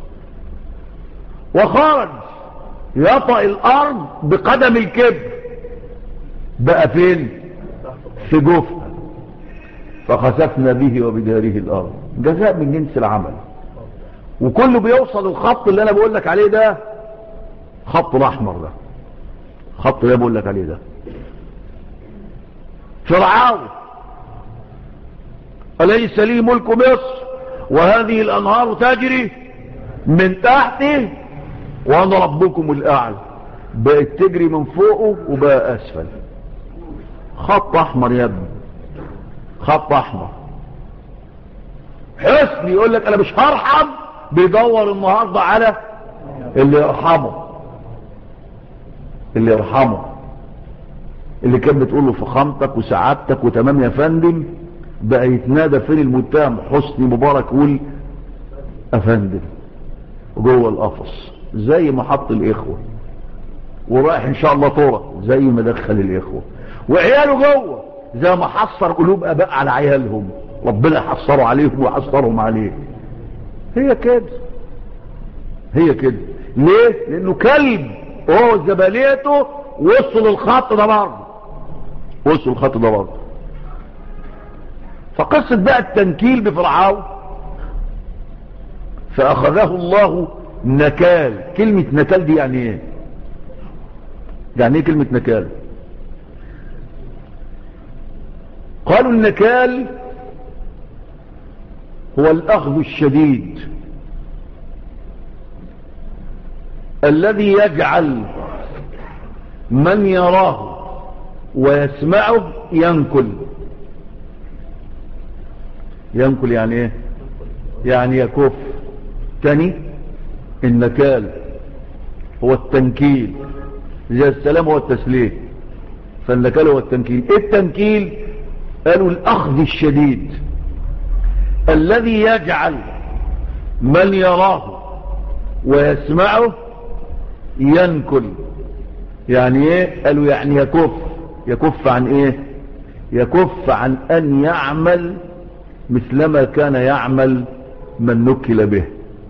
وخرج يطأ الارض بقدم الكبر بقى فين في جفة فخسفنا به وبداره الارض جزاء من جنس العمل وكله بيوصل الخط اللي انا بقول لك عليه ده خط الاحمر ده خط اللي بقول لك عليه ده فرعون أليس لي ملك مصر وهذه الأنهار تجري من تحته وأنا ربكم الأعلى بقت تجري من فوقه وبقى أسفل خط أحمر يا ابني خط أحمر حسن يقول لك أنا مش هرحم بيدور النهاردة على اللي يرحمه اللي يرحمه اللي كان بتقول له فخامتك وسعادتك وتمام يا فندم بقى يتنادى فين المتهم حسني مبارك يقول افندم جوه القفص زي ما حط الاخوه ورايح ان شاء الله طورة زي ما دخل الاخوه وعياله جوه زي ما حصر قلوب اباء على عيالهم ربنا حصروا عليهم وحصرهم عليه هي كده هي كده ليه لانه كلب هو زباليته وصل الخط ده برضه وصلوا الخط ده برضه فقصة بقى التنكيل بفرعون فأخذه الله نكال كلمة نكال دي يعني ايه يعني ايه كلمة نكال قالوا النكال هو الأخذ الشديد الذي يجعل من يراه ويسمعه ينكل ينكل يعني ايه يعني يكف تاني النكال هو التنكيل زي السلام هو التسليم فالنكال هو التنكيل ايه التنكيل قالوا الاخذ الشديد الذي يجعل من يراه ويسمعه ينكل يعني ايه قالوا يعني يكف يكف عن ايه يكف عن ان يعمل مثلما كان يعمل من نكل به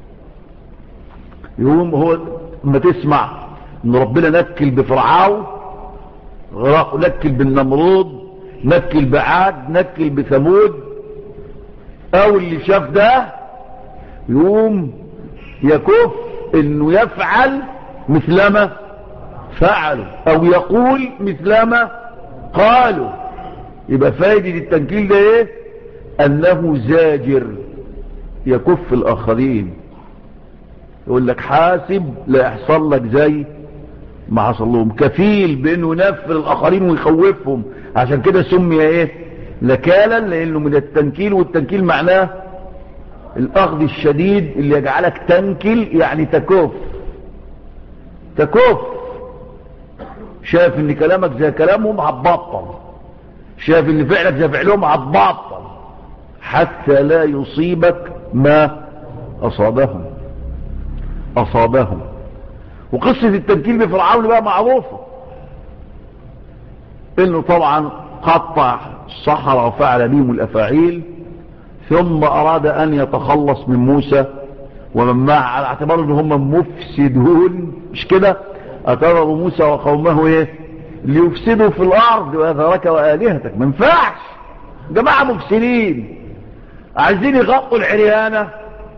يقوم هو ما تسمع ان ربنا نكل بفرعون نكل بالنمرود نكل بعاد نكل بثمود او اللي شاف ده يقوم يكف انه يفعل مثلما فعلوا او يقول مثلما قالوا يبقى فايدة التنكيل ده ايه انه زاجر يكف الاخرين يقول لك حاسب لا يحصل لك زي ما حصل لهم كفيل بانه ينفر الاخرين ويخوفهم عشان كده سمي ايه نكالا لانه من التنكيل والتنكيل معناه الاخذ الشديد اللي يجعلك تنكل يعني تكف تكف شايف ان كلامك زي كلامهم هتبطل شايف ان فعلك زي فعلهم هتبطل حتى لا يصيبك ما اصابهم اصابهم وقصة التنكيل بفرعون بقى معروفة انه طبعا قطع الصحراء وفعل بهم الافاعيل ثم اراد ان يتخلص من موسى ومن معه على اعتبار ان هم مفسدون مش كده اتروا موسى وقومه ايه ليفسدوا في الارض ويذرك والهتك ما ينفعش جماعه مفسدين عايزين يغطوا العريانه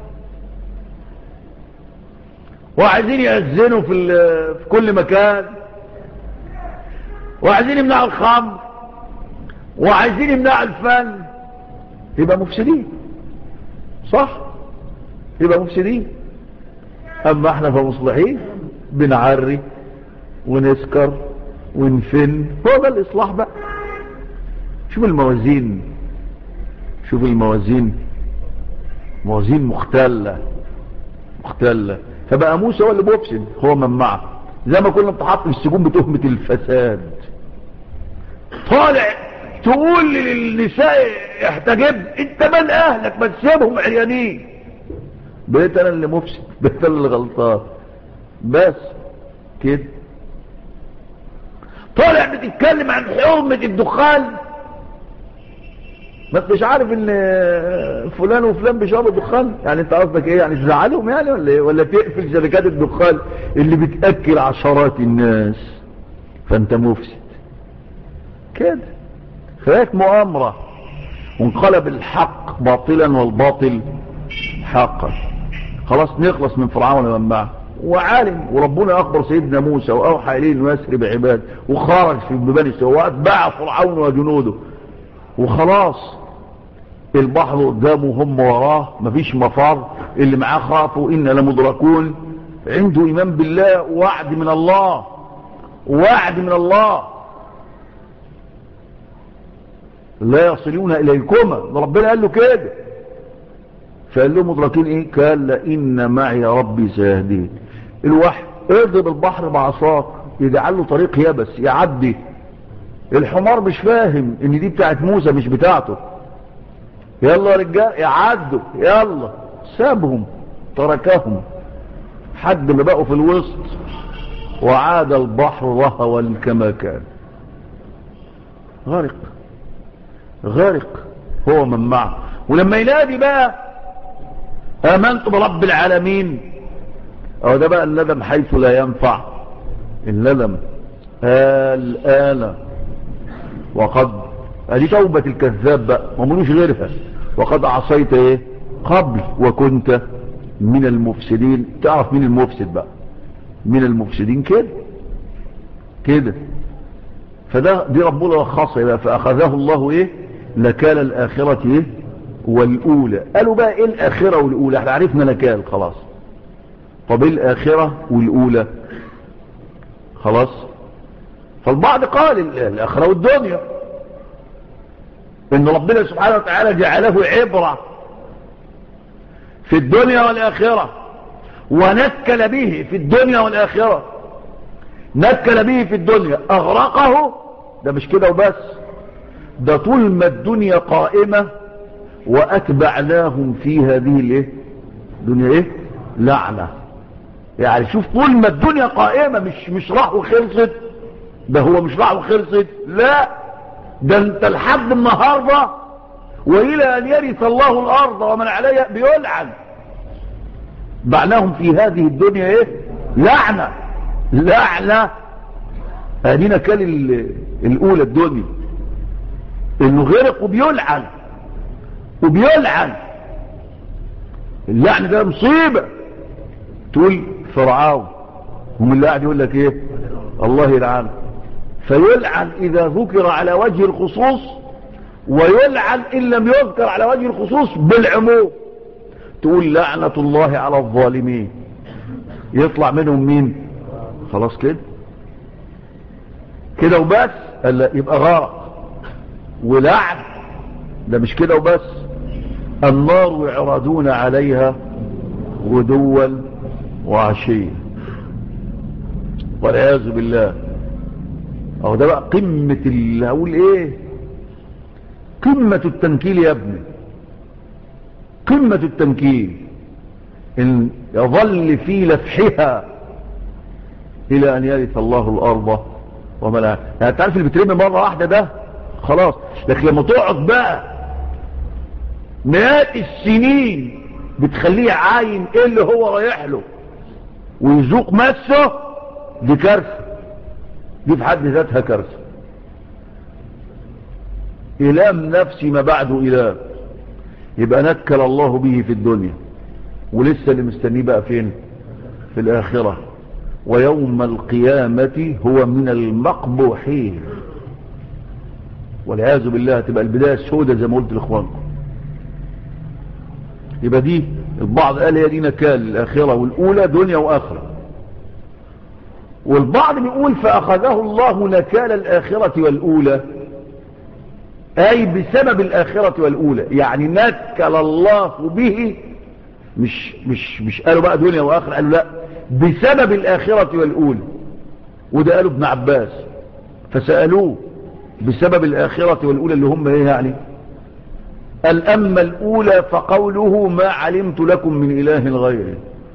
وعايزين يأذنوا في, في كل مكان وعايزين يمنعوا الخمر وعايزين يمنعوا الفن يبقى مفسدين صح يبقى مفسدين اما احنا فمصلحين بنعري ونسكر ونفن هو ده الاصلاح بقى شوف الموازين شوف الموازين موازين مختلة مختلة فبقى موسى هو اللي بيفسد هو من معه زي ما كنا بتحط في السجون بتهمة الفساد طالع تقول للنساء احتجب انت من اهلك ما تسيبهم عريانين بقيت انا اللي مفسد بقيت انا اللي غلطان بس كده طالع بتتكلم عن حرمة الدخان ما انتش عارف ان فلان وفلان بيشربوا دخان يعني انت قصدك ايه يعني تزعلهم يعني ولا ايه ولا تقفل شركات الدخان اللي بتاكل عشرات الناس فانت مفسد كده فهيك مؤامرة وانقلب الحق باطلا والباطل حقا خلاص نخلص من فرعون ومن معه وعالم وربنا اخبر سيدنا موسى واوحى اليه انه يسري بعباد وخرج في بني سوى واتبع فرعون وجنوده وخلاص البحر قدامه هم وراه مفيش مفر اللي معاه خافوا إن لمدركون عنده إيمان بالله وعد من الله وعد من الله لا يصلون إليكما ربنا قال له كده فقال له مدركين ايه قال إن معي ربي سيهدين الوحي اضرب البحر بعصاك يجعل له طريق يبس يعدي الحمار مش فاهم ان دي بتاعت موسى مش بتاعته يلا يا رجال يعدوا يلا سابهم تركهم حد ما بقوا في الوسط وعاد البحر رهوا كما كان غرق غرق هو من معه ولما ينادي بقى امنت برب العالمين او ده بقى الندم حيث لا ينفع الندم الآن وقد ادي توبة الكذاب بقى ما ملوش غيرها وقد عصيت ايه قبل وكنت من المفسدين تعرف مين المفسد بقى من المفسدين كده كده فده دي ربنا لخصها بقى فاخذه الله ايه نكال الاخرة ايه والاولى قالوا بقى ايه الاخرة والاولى احنا عرفنا نكال خلاص طب ايه الاخرة والاولى خلاص فالبعض قال الاخرة والدنيا ان ربنا سبحانه وتعالى جعله عبرة في الدنيا والاخرة ونكل به في الدنيا والاخرة نكل به في الدنيا اغرقه ده مش كده وبس ده طول ما الدنيا قائمة واتبعناهم في هذه الايه دنيا ايه لعنة يعني شوف طول ما الدنيا قائمة مش مش راح وخلصت ده هو مش راح وخلصت لا ده انت لحد النهاردة والى ان يرث الله الارض ومن عليها بيلعن معناهم في هذه الدنيا ايه لعنة لعنة ادينا كان الاولى الدنيا انه غرق وبيلعن وبيلعن اللعن ده مصيبة تقول فرعون هم اللي قاعد يقول لك ايه الله يلعن فيلعن اذا ذكر على وجه الخصوص ويلعن ان لم يذكر على وجه الخصوص بالعموم تقول لعنة الله على الظالمين يطلع منهم مين خلاص كده كده وبس قال يبقى غرق ولعن ده مش كده وبس النار يعرضون عليها غدوا وعشيا والعياذ بالله اهو ده بقى قمة اللي هقول ايه قمة التنكيل يا ابني قمة التنكيل ان يظل في لفحها الى ان يرث الله الارض وملأها يعني تعرف اللي بترمي مرة واحدة ده خلاص لكن لما تقعد بقى مئات السنين بتخليه عاين ايه اللي هو رايح له ويذوق مسه دي كارثة دي في حد ذاتها كارثة إلام نفسي ما بعده إلام يبقى نكل الله به في الدنيا ولسه اللي مستنيه بقى فين في الآخرة ويوم القيامة هو من المقبوحين والعياذ بالله تبقى البداية السوداء زي ما قلت لإخوانكم يبقى دي البعض قال هي دي نكال الآخرة والأولى دنيا وآخرة والبعض بيقول فأخذه الله نكال الآخرة والأولى أي بسبب الآخرة والأولى يعني نكل الله به مش, مش, مش قالوا بقى دنيا وآخرة قالوا لا بسبب الآخرة والأولى وده قالوا ابن عباس فسألوه بسبب الآخرة والأولى اللي هم ايه يعني قال أما الأولى فقوله ما علمت لكم من إله غيره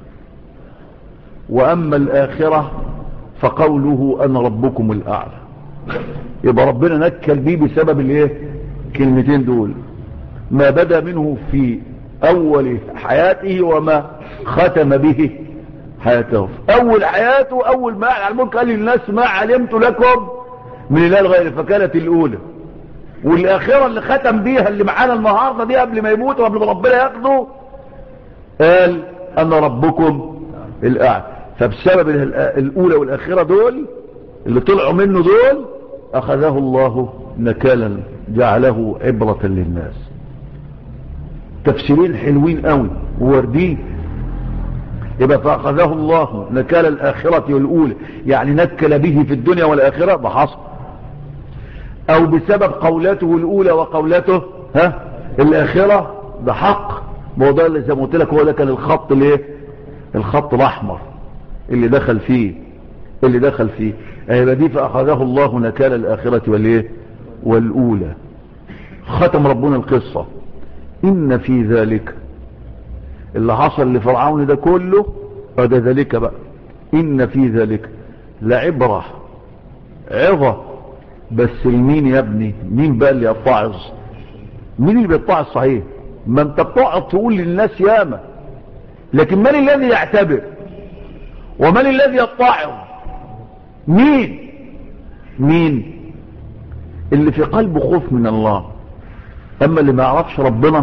وأما الآخرة فقوله أنا ربكم الأعلى يبقى ربنا نكل بيه بسبب الايه كلمتين دول ما بدا منه في أول حياته وما ختم به حياته أول حياته أول ما على الملك قال للناس ما علمت لكم من إله غير فكانت الأولى والآخرة اللي ختم بيها اللي معانا النهاردة دي قبل ما يموت وقبل ما ربنا ياخده قال أنا ربكم الأعلى فبسبب الأولى والآخرة دول اللي طلعوا منه دول أخذه الله نكالا جعله عبرة للناس تفسيرين حلوين قوي ووردين يبقى فأخذه الله نكال الآخرة والأولى يعني نكل به في الدنيا والآخرة ده حصل أو بسبب قولته الأولى وقولته ها الآخرة ده حق موضوع اللي زي ما قلت لك هو ده كان الخط الايه الخط الأحمر اللي دخل فيه اللي دخل فيه يبقى دي فأخذه الله نكال الآخرة والايه والأولى ختم ربنا القصة إن في ذلك اللي حصل لفرعون ده كله فده ذلك بقى إن في ذلك لعبرة عظة بس المين يا ابني مين بقى اللي يتعظ مين اللي بيتعظ صحيح ما انت بتقعد تقول للناس ياما لكن من الذي يعتبر ومن الذي يتعظ مين مين اللي في قلبه خوف من الله اما اللي ما يعرفش ربنا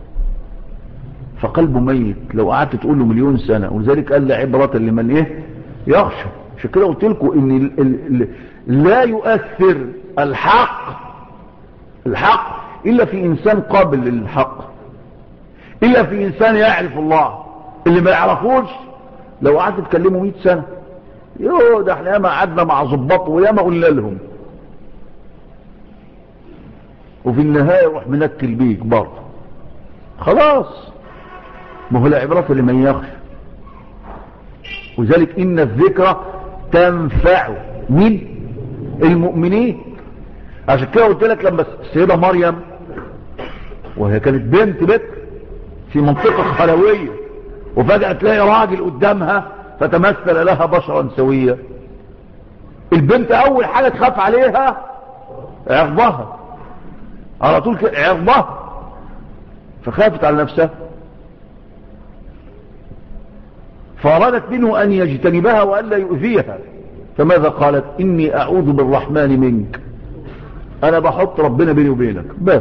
فقلبه ميت لو قعدت تقول له مليون سنة ولذلك قال عبرة لمن ايه يخشى عشان كده قلت لكم ان ال ال لا يؤثر الحق الحق الا في انسان قابل للحق الا في انسان يعرف الله اللي ما يعرفوش لو قعدت تكلمه 100 سنة يوه ده احنا ياما قعدنا مع ظباط وياما قلنا لهم وفي النهاية يروح منكل بيك برضه خلاص ما هو العبرة لمن يخشى وذلك إن الذكرى تنفع من المؤمنين عشان كده قلت لك لما السيدة مريم وهي كانت بنت بكر في منطقة خلوية وفجأة تلاقي راجل قدامها فتمثل لها بشرا سويا البنت أول حاجة تخاف عليها عرضها على طول كده عرضها فخافت على نفسها فأرادت منه أن يجتنبها وألا يؤذيها فماذا قالت إني أعوذ بالرحمن منك أنا بحط ربنا بيني وبينك بس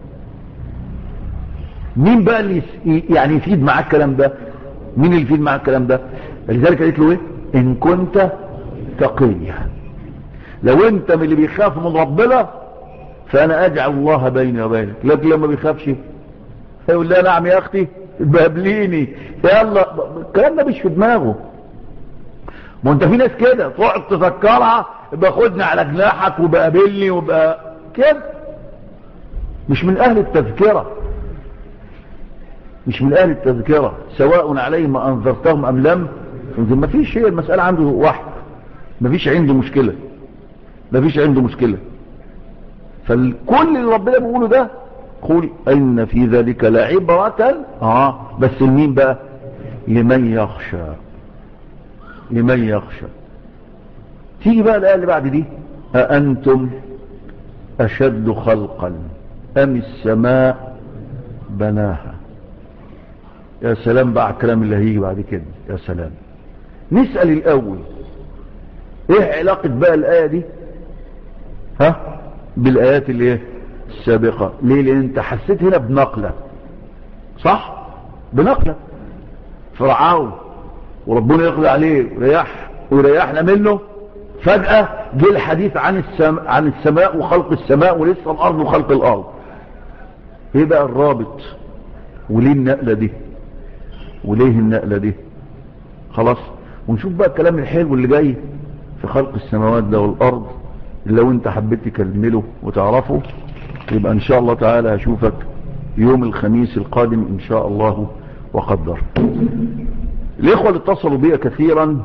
مين بقى اللي يعني يفيد معاه الكلام ده مين اللي يفيد معاه الكلام ده لذلك قالت له ايه ان كنت تقيا لو انت من اللي بيخاف من ربنا فانا اجعل الله بيني وبينك لكن لما بيخافش يقول لها نعم يا اختي بقابليني يلا الكلام ده مش في دماغه ما انت في ناس كده تقعد تفكرها باخدني على جناحك وبقابلني وبقى كده مش من اهل التذكره مش من اهل التذكره سواء عليهم انذرتهم ام لم ما فيش شيء المساله عنده واحد ما فيش عنده مشكله ما فيش عنده مشكله فالكل اللي ربنا بيقوله ده قل ان في ذلك لعبرة اه بس لمين بقى لمن يخشى لمن يخشى تيجي بقى الآية اللي بعد دي أأنتم أشد خلقا أم السماء بناها يا سلام بقى الكلام اللي هيجي بعد كده يا سلام نسأل الأول ايه علاقة بقى الآية دي ها بالآيات اللي ايه السابقة ليه لان انت حسيت هنا بنقلة صح بنقلة فرعون وربنا يقضي عليه ويريح ويريحنا منه فجأة جه الحديث عن السماء, عن السماء وخلق السماء ولسه الارض وخلق الارض ايه بقى الرابط وليه النقلة دي وليه النقلة دي خلاص ونشوف بقى الكلام الحلو اللي جاي في خلق السماوات ده والارض لو انت حبيت تكمله وتعرفه يبقى ان شاء الله تعالى هشوفك يوم الخميس القادم ان شاء الله وقدر الاخوة اللي اتصلوا بي كثيرا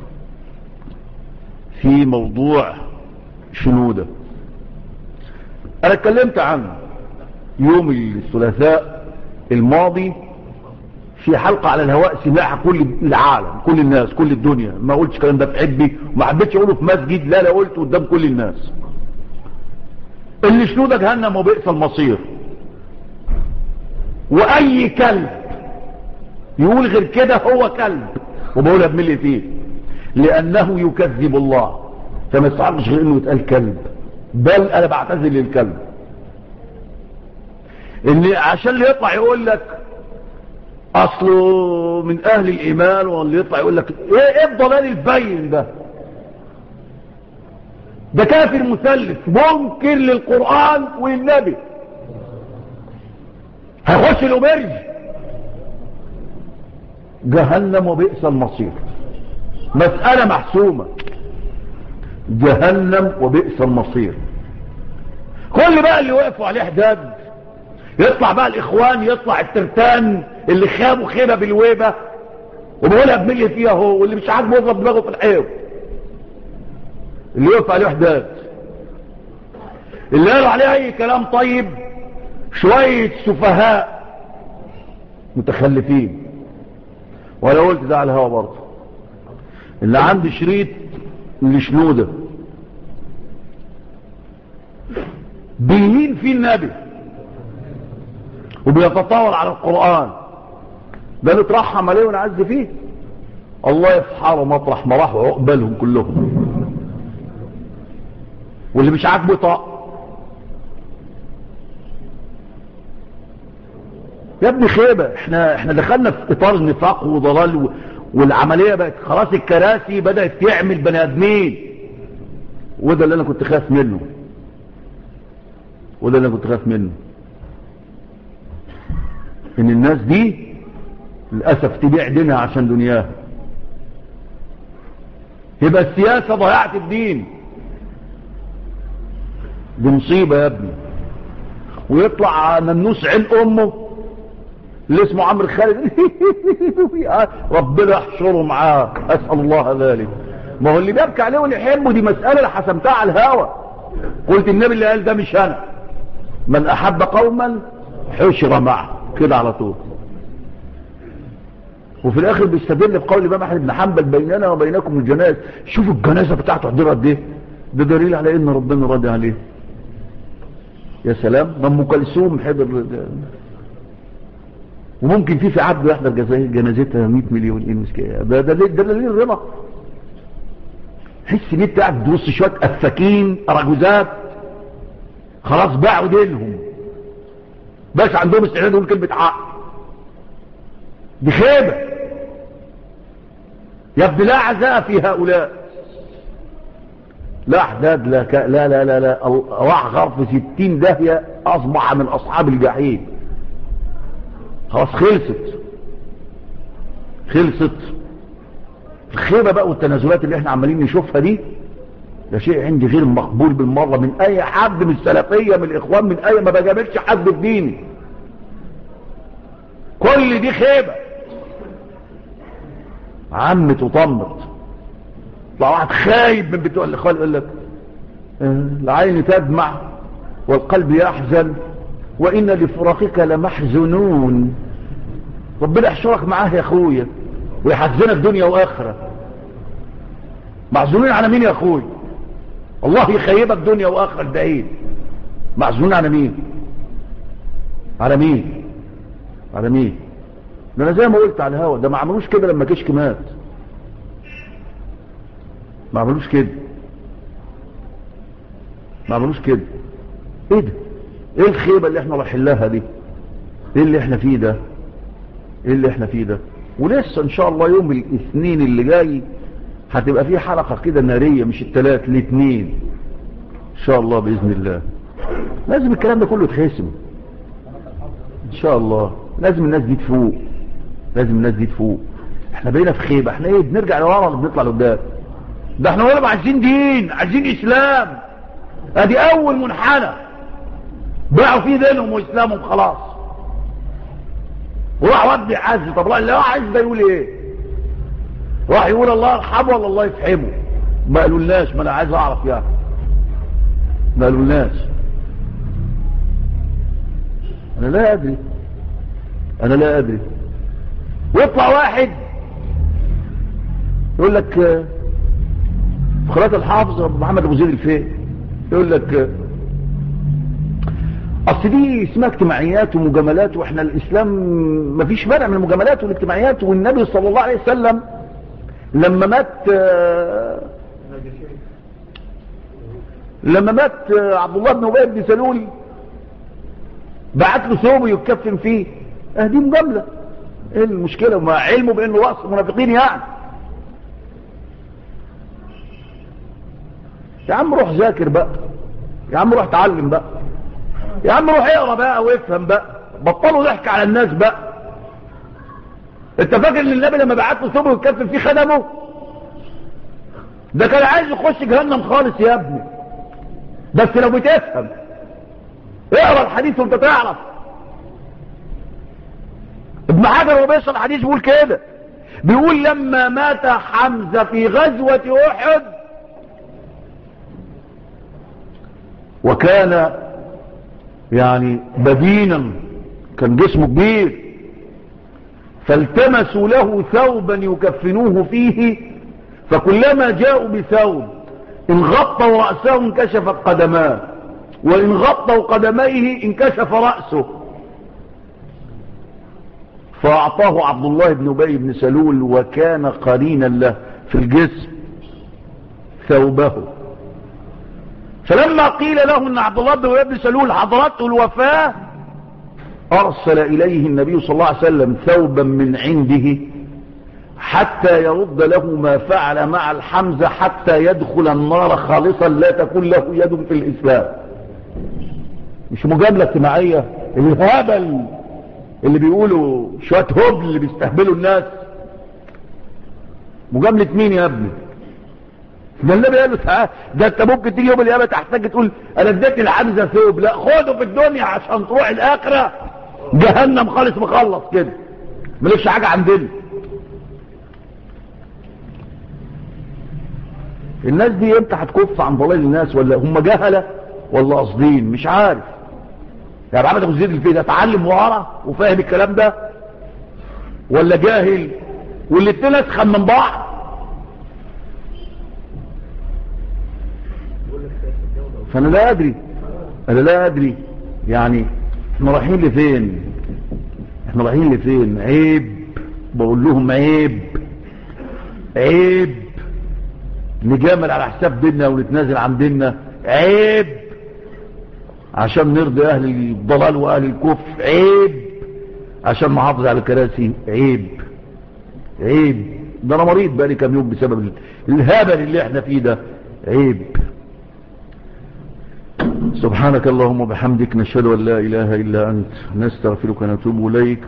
في موضوع شنودة انا اتكلمت عنه يوم الثلاثاء الماضي في حلقة على الهواء سماعها كل العالم كل الناس كل الدنيا ما قلتش الكلام ده في عبي وما حبيتش اقوله في مسجد لا لا قلت قدام كل الناس اللي شنودة جهنم وبئس المصير واي كلب يقول غير كده هو كلب وبقولها بملي فيه لانه يكذب الله فما يستحقش غير انه يتقال كلب بل انا بعتذر للكلب ان عشان اللي يطلع يقول لك اصله من اهل الايمان واللي يطلع يقول لك ايه ايه الضلال البين ده ده كافر مثلث منكر للقرآن والنبي هيخش الأمرج جهنم وبئس المصير مسألة محسومة جهنم وبئس المصير كل بقى اللي وقفوا عليه حداد يطلع بقى الاخوان يطلع الترتان اللي خابوا خيبة بالويبة وبقولها بملي فيها هو واللي مش عاجبه يضرب دماغه في الحيط اللي يقف عليه حداد اللي قالوا عليه اي كلام طيب شوية سفهاء متخلفين وانا قلت ده على الهوا برضه اللي عنده شريط لشنودة بيهين فيه النبي وبيتطاول على القرآن ده نترحم عليه ونعز فيه الله يفحره مطرح ما راحوا عقبالهم كلهم واللي مش عاجبه طاق يا ابني خيبة احنا احنا دخلنا في اطار النفاق وضلال و... والعملية بقت خلاص الكراسي بدأت تعمل بني ادمين وده اللي انا كنت خاف منه وده اللي انا كنت خاف منه ان الناس دي للأسف تبيع دينها عشان دنياها يبقى السياسة ضيعت الدين دي مصيبة يا ابني ويطلع منوس عين امه اللي اسمه عمرو خالد ربنا يحشره معاه اسال الله ذلك ما هو اللي بيبكي عليه واللي يحبه دي مسألة اللي حسمتها على الهوى قلت النبي اللي قال ده مش انا من احب قوما حشر معه كده على طول وفي الاخر بيستدل بقول الامام احمد بن حنبل بيننا وبينكم الجنائز شوفوا الجنازه بتاعته حضرها قد ايه ده دليل على ان ربنا راضي عليه يا سلام ده ام كلثوم حضر وممكن في في عبد يحضر جنازتها 100 مليون ايه المشكله ده ده ده دليل الرضا حس ان انت قاعد تبص شويه افاكين اراجوزات خلاص باعوا دينهم بس عندهم استعداد يقول كلمه حق دي خيبه يا ابن لا عزاء في هؤلاء لا احداد لا ك... لا لا لا لا راح غرف ستين داهية اصبح من اصحاب الجحيم خلاص خلصت خلصت الخيبة بقى والتنازلات اللي احنا عمالين نشوفها دي ده شيء عندي غير مقبول بالمرة من اي حد من السلفية من الاخوان من اي ما بجاملش حد في ديني كل دي خيبة عمت وطمت طلع واحد خايب من بتوع الاخوان يقول لك العين تدمع والقلب يحزن وان لفراقك لمحزنون ربنا يحشرك معاه يا اخويا ويحزنك دنيا واخره محزونين على مين يا اخويا الله يخيبك دنيا واخره بعيد محزونين على مين على مين على مين ده انا زي ما قلت على الهوا ده ما عملوش كده لما كشك مات ما عملوش كده ما عملوش كده ايه ده ايه الخيبة اللي احنا رايحين لها دي ايه اللي احنا فيه ده ايه اللي احنا فيه ده ولسه ان شاء الله يوم الاثنين اللي جاي هتبقى فيه حلقة كده نارية مش الثلاث الاثنين ان شاء الله باذن الله لازم الكلام ده كله يتحسم ان شاء الله لازم الناس دي تفوق لازم الناس دي تفوق احنا بقينا في خيبة احنا ايه بنرجع لورا ولا بنطلع لقدام ده احنا ولا عايزين دين عايزين اسلام ادي اول منحنى باعوا فيه دينهم واسلامهم خلاص وراح واد بيعز طب اللي هو عايز ده يقول ايه راح يقول الله يرحمه ولا الله يفحمه ما قالولناش ما انا عايز اعرف يعني ما قالولناش انا لا ادري انا لا ادري ويطلع واحد يقول لك في قناه الحافظ محمد ابو زيد الفيه يقول لك اصل دي اسمها اجتماعيات ومجاملات واحنا الاسلام مفيش مانع من المجاملات والاجتماعيات والنبي صلى الله عليه وسلم لما مات لما مات عبد الله بن ابي بن سلول بعت له ثوب يتكفن فيه اه دي مجامله ايه المشكله ما علمه بانه راس المنافقين يعني يا عم روح ذاكر بقى يا عم روح اتعلم بقى يا عم روح اقرا بقى وافهم بقى بطلوا ضحك على الناس بقى انت فاكر ان النبي لما بعت له ثوب يتكفن فيه خدمه ده كان عايز يخش جهنم خالص يا ابني بس لو بتفهم اقرا الحديث وانت تعرف ابن حجر وهو بيشرح الحديث بيقول كده بيقول لما مات حمزه في غزوه احد وكان يعني بدينا كان جسمه كبير فالتمسوا له ثوبا يكفنوه فيه فكلما جاءوا بثوب إن غطوا رأسه انكشفت قدماه وإن غطوا قدميه انكشف رأسه فأعطاه عبد الله بن أبي بن سلول وكان قرينا له في الجسم ثوبه فلما قيل له ان عبد الله بن ابي بن سلول حضرته الوفاة أرسل إليه النبي صلى الله عليه وسلم ثوبا من عنده حتى يرد له ما فعل مع الحمزة حتى يدخل النار خالصا لا تكون له يد في الإسلام مش مجاملة اجتماعية الهبل اللي بيقولوا شوية هبل اللي بيستهبلوا الناس مجاملة مين يا ابني ده النبي قال له تعالى ده انت ممكن تيجي يوم القيامه تحتاج تقول انا اديت الحمزه ثوب لا خده في الدنيا عشان تروح الاخره جهنم خالص مخلص كده مالكش حاجه عندنا الناس دي امتى هتكف عن ضلال الناس ولا هم جهله ولا قاصدين مش عارف يعني محمد ابو زيد الفي ده اتعلم ورا وفاهم الكلام ده ولا جاهل والاتنين اسخن من بعض فانا لا ادري انا لا ادري يعني احنا رايحين لفين احنا رايحين لفين عيب بقول لهم عيب عيب نجامل على حساب ديننا ونتنازل عن ديننا عيب عشان نرضي اهل الضلال واهل الكفر عيب عشان نحافظ على الكراسي عيب عيب ده انا مريض بقالي كام يوم بسبب الهبل اللي احنا فيه ده عيب سبحانك اللهم وبحمدك نشهد ان لا اله الا انت نستغفرك ونتوب اليك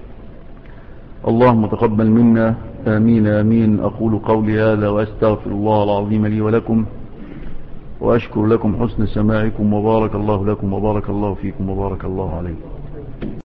اللهم تقبل منا امين امين اقول قولي هذا واستغفر الله العظيم لي ولكم واشكر لكم حسن سماعكم وبارك الله لكم وبارك الله فيكم وبارك الله عليكم